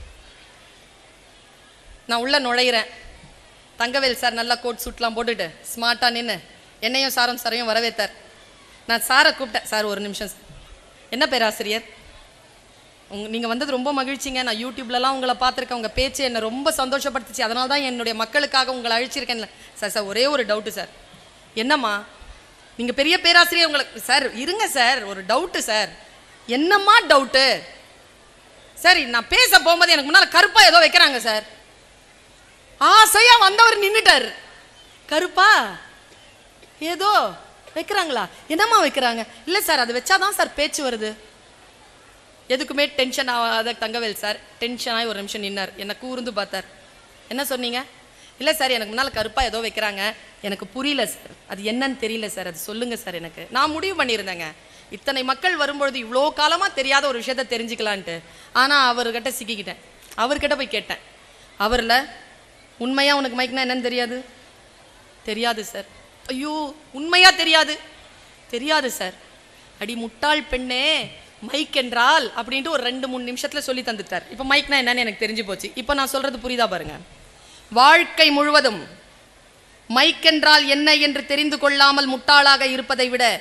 நான் உள்ள நுழையிறேன் தங்கவேல் சார் நல்லா கோட் சூட்லாம் போட்டுட்டு ஸ்மார்ட்டாக நின்று என்னையும் சாரும் சாரையும் வரவேத்தார் நான் சாரை கூப்பிட்டேன் சார் ஒரு நிமிஷம் சார் என்ன பேராசிரியர் உங்க நீங்கள் வந்தது ரொம்ப மகிழ்ச்சிங்க நான் யூடியூப்லலாம் உங்களை பார்த்துருக்கேன் உங்கள் பேச்சு என்னை ரொம்ப சந்தோஷப்படுத்துச்சு அதனால தான் என்னுடைய மக்களுக்காக உங்களை அழிச்சிருக்கேன்ல சார் சார் ஒரே ஒரு டவுட்டு சார் என்னம்மா நீங்கள் பெரிய பேராசிரியர் உங்களுக்கு சார் இருங்க சார் ஒரு டவுட்டு சார் என்னம்மா டவுட்டு சரி நான் பேச போகும்போது எனக்கு முன்னால் கருப்பாக ஏதோ வைக்கிறாங்க சார் ஆசையா வந்தவர் நின்னுட்டார் கருப்பா ஏதோ வைக்கிறாங்களா என்னம்மா வைக்கிறாங்க இல்லை சார் அது வச்சாதான் சார் பேச்சு வருது எதுக்குமே டென்ஷன் ஆகாத தங்கவேல் சார் டென்ஷன் ஆகி ஒரு நிமிஷம் நின்னார் என்னை கூர்ந்து பார்த்தார் என்ன சொன்னீங்க இல்லை சார் எனக்கு முன்னால் கருப்பாக ஏதோ வைக்கிறாங்க எனக்கு புரியல சார் அது என்னன்னு தெரியல சார் அது சொல்லுங்க சார் எனக்கு நான் முடிவு பண்ணியிருந்தேங்க இத்தனை மக்கள் வரும்பொழுது இவ்வளோ காலமாக தெரியாத ஒரு விஷயத்த தெரிஞ்சுக்கலான்ட்டு ஆனால் அவர்கிட்ட சிக்கிக்கிட்டேன் அவர்கிட்ட போய் கேட்டேன் அவரில் உண்மையாக உனக்கு மைக்னா என்னன்னு தெரியாது தெரியாது சார் ஐயோ உண்மையா தெரியாது தெரியாது சார் அடி முட்டாள் பெண்ணே மைக் என்றால் அப்படின்ட்டு ஒரு ரெண்டு மூணு நிமிஷத்துல சொல்லி தந்துட்டார் இப்போ மைக்னா என்னன்னு எனக்கு தெரிஞ்சு போச்சு இப்போ நான் சொல்றது புரியுதா பாருங்க வாழ்க்கை முழுவதும் மைக் என்றால் என்ன என்று தெரிந்து கொள்ளாமல் முட்டாளாக இருப்பதை விட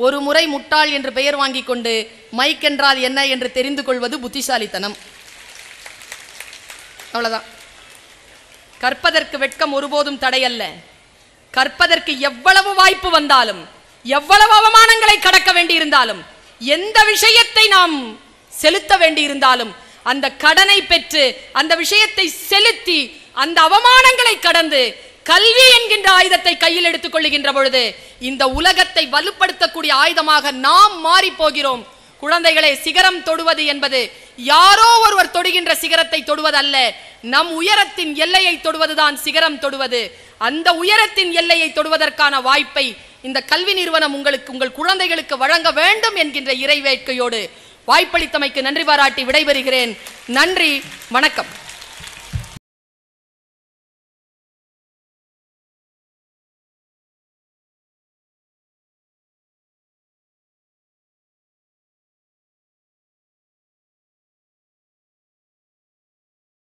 ஒரு முறை முட்டாள் என்று பெயர் வாங்கிக் கொண்டு மைக் என்றால் என்ன என்று தெரிந்து கொள்வது புத்திசாலித்தனம் அவ்வளவுதான் கற்பதற்கு வெட்கம் ஒருபோதும் தடையல்ல கற்பதற்கு எவ்வளவு வாய்ப்பு வந்தாலும் எவ்வளவு அவமானங்களை கடக்க வேண்டியிருந்தாலும் எந்த விஷயத்தை நாம் செலுத்த வேண்டியிருந்தாலும் அந்த கடனை பெற்று அந்த விஷயத்தை செலுத்தி அந்த அவமானங்களை கடந்து கல்வி என்கின்ற ஆயுதத்தை கையில் எடுத்துக் கொள்ளுகின்ற பொழுது இந்த உலகத்தை வலுப்படுத்தக்கூடிய ஆயுதமாக நாம் மாறி போகிறோம் குழந்தைகளே சிகரம் தொடுவது என்பது யாரோ ஒருவர் தொடுகின்ற சிகரத்தை தொடுவதல்ல நம் உயரத்தின் எல்லையை தொடுவதுதான் சிகரம் தொடுவது அந்த உயரத்தின் எல்லையை தொடுவதற்கான வாய்ப்பை இந்த கல்வி நிறுவனம் உங்களுக்கு உங்கள் குழந்தைகளுக்கு வழங்க வேண்டும் என்கின்ற இறைவேட்கையோடு வாய்ப்பளித்தமைக்கு நன்றி பாராட்டி விடைபெறுகிறேன் நன்றி வணக்கம்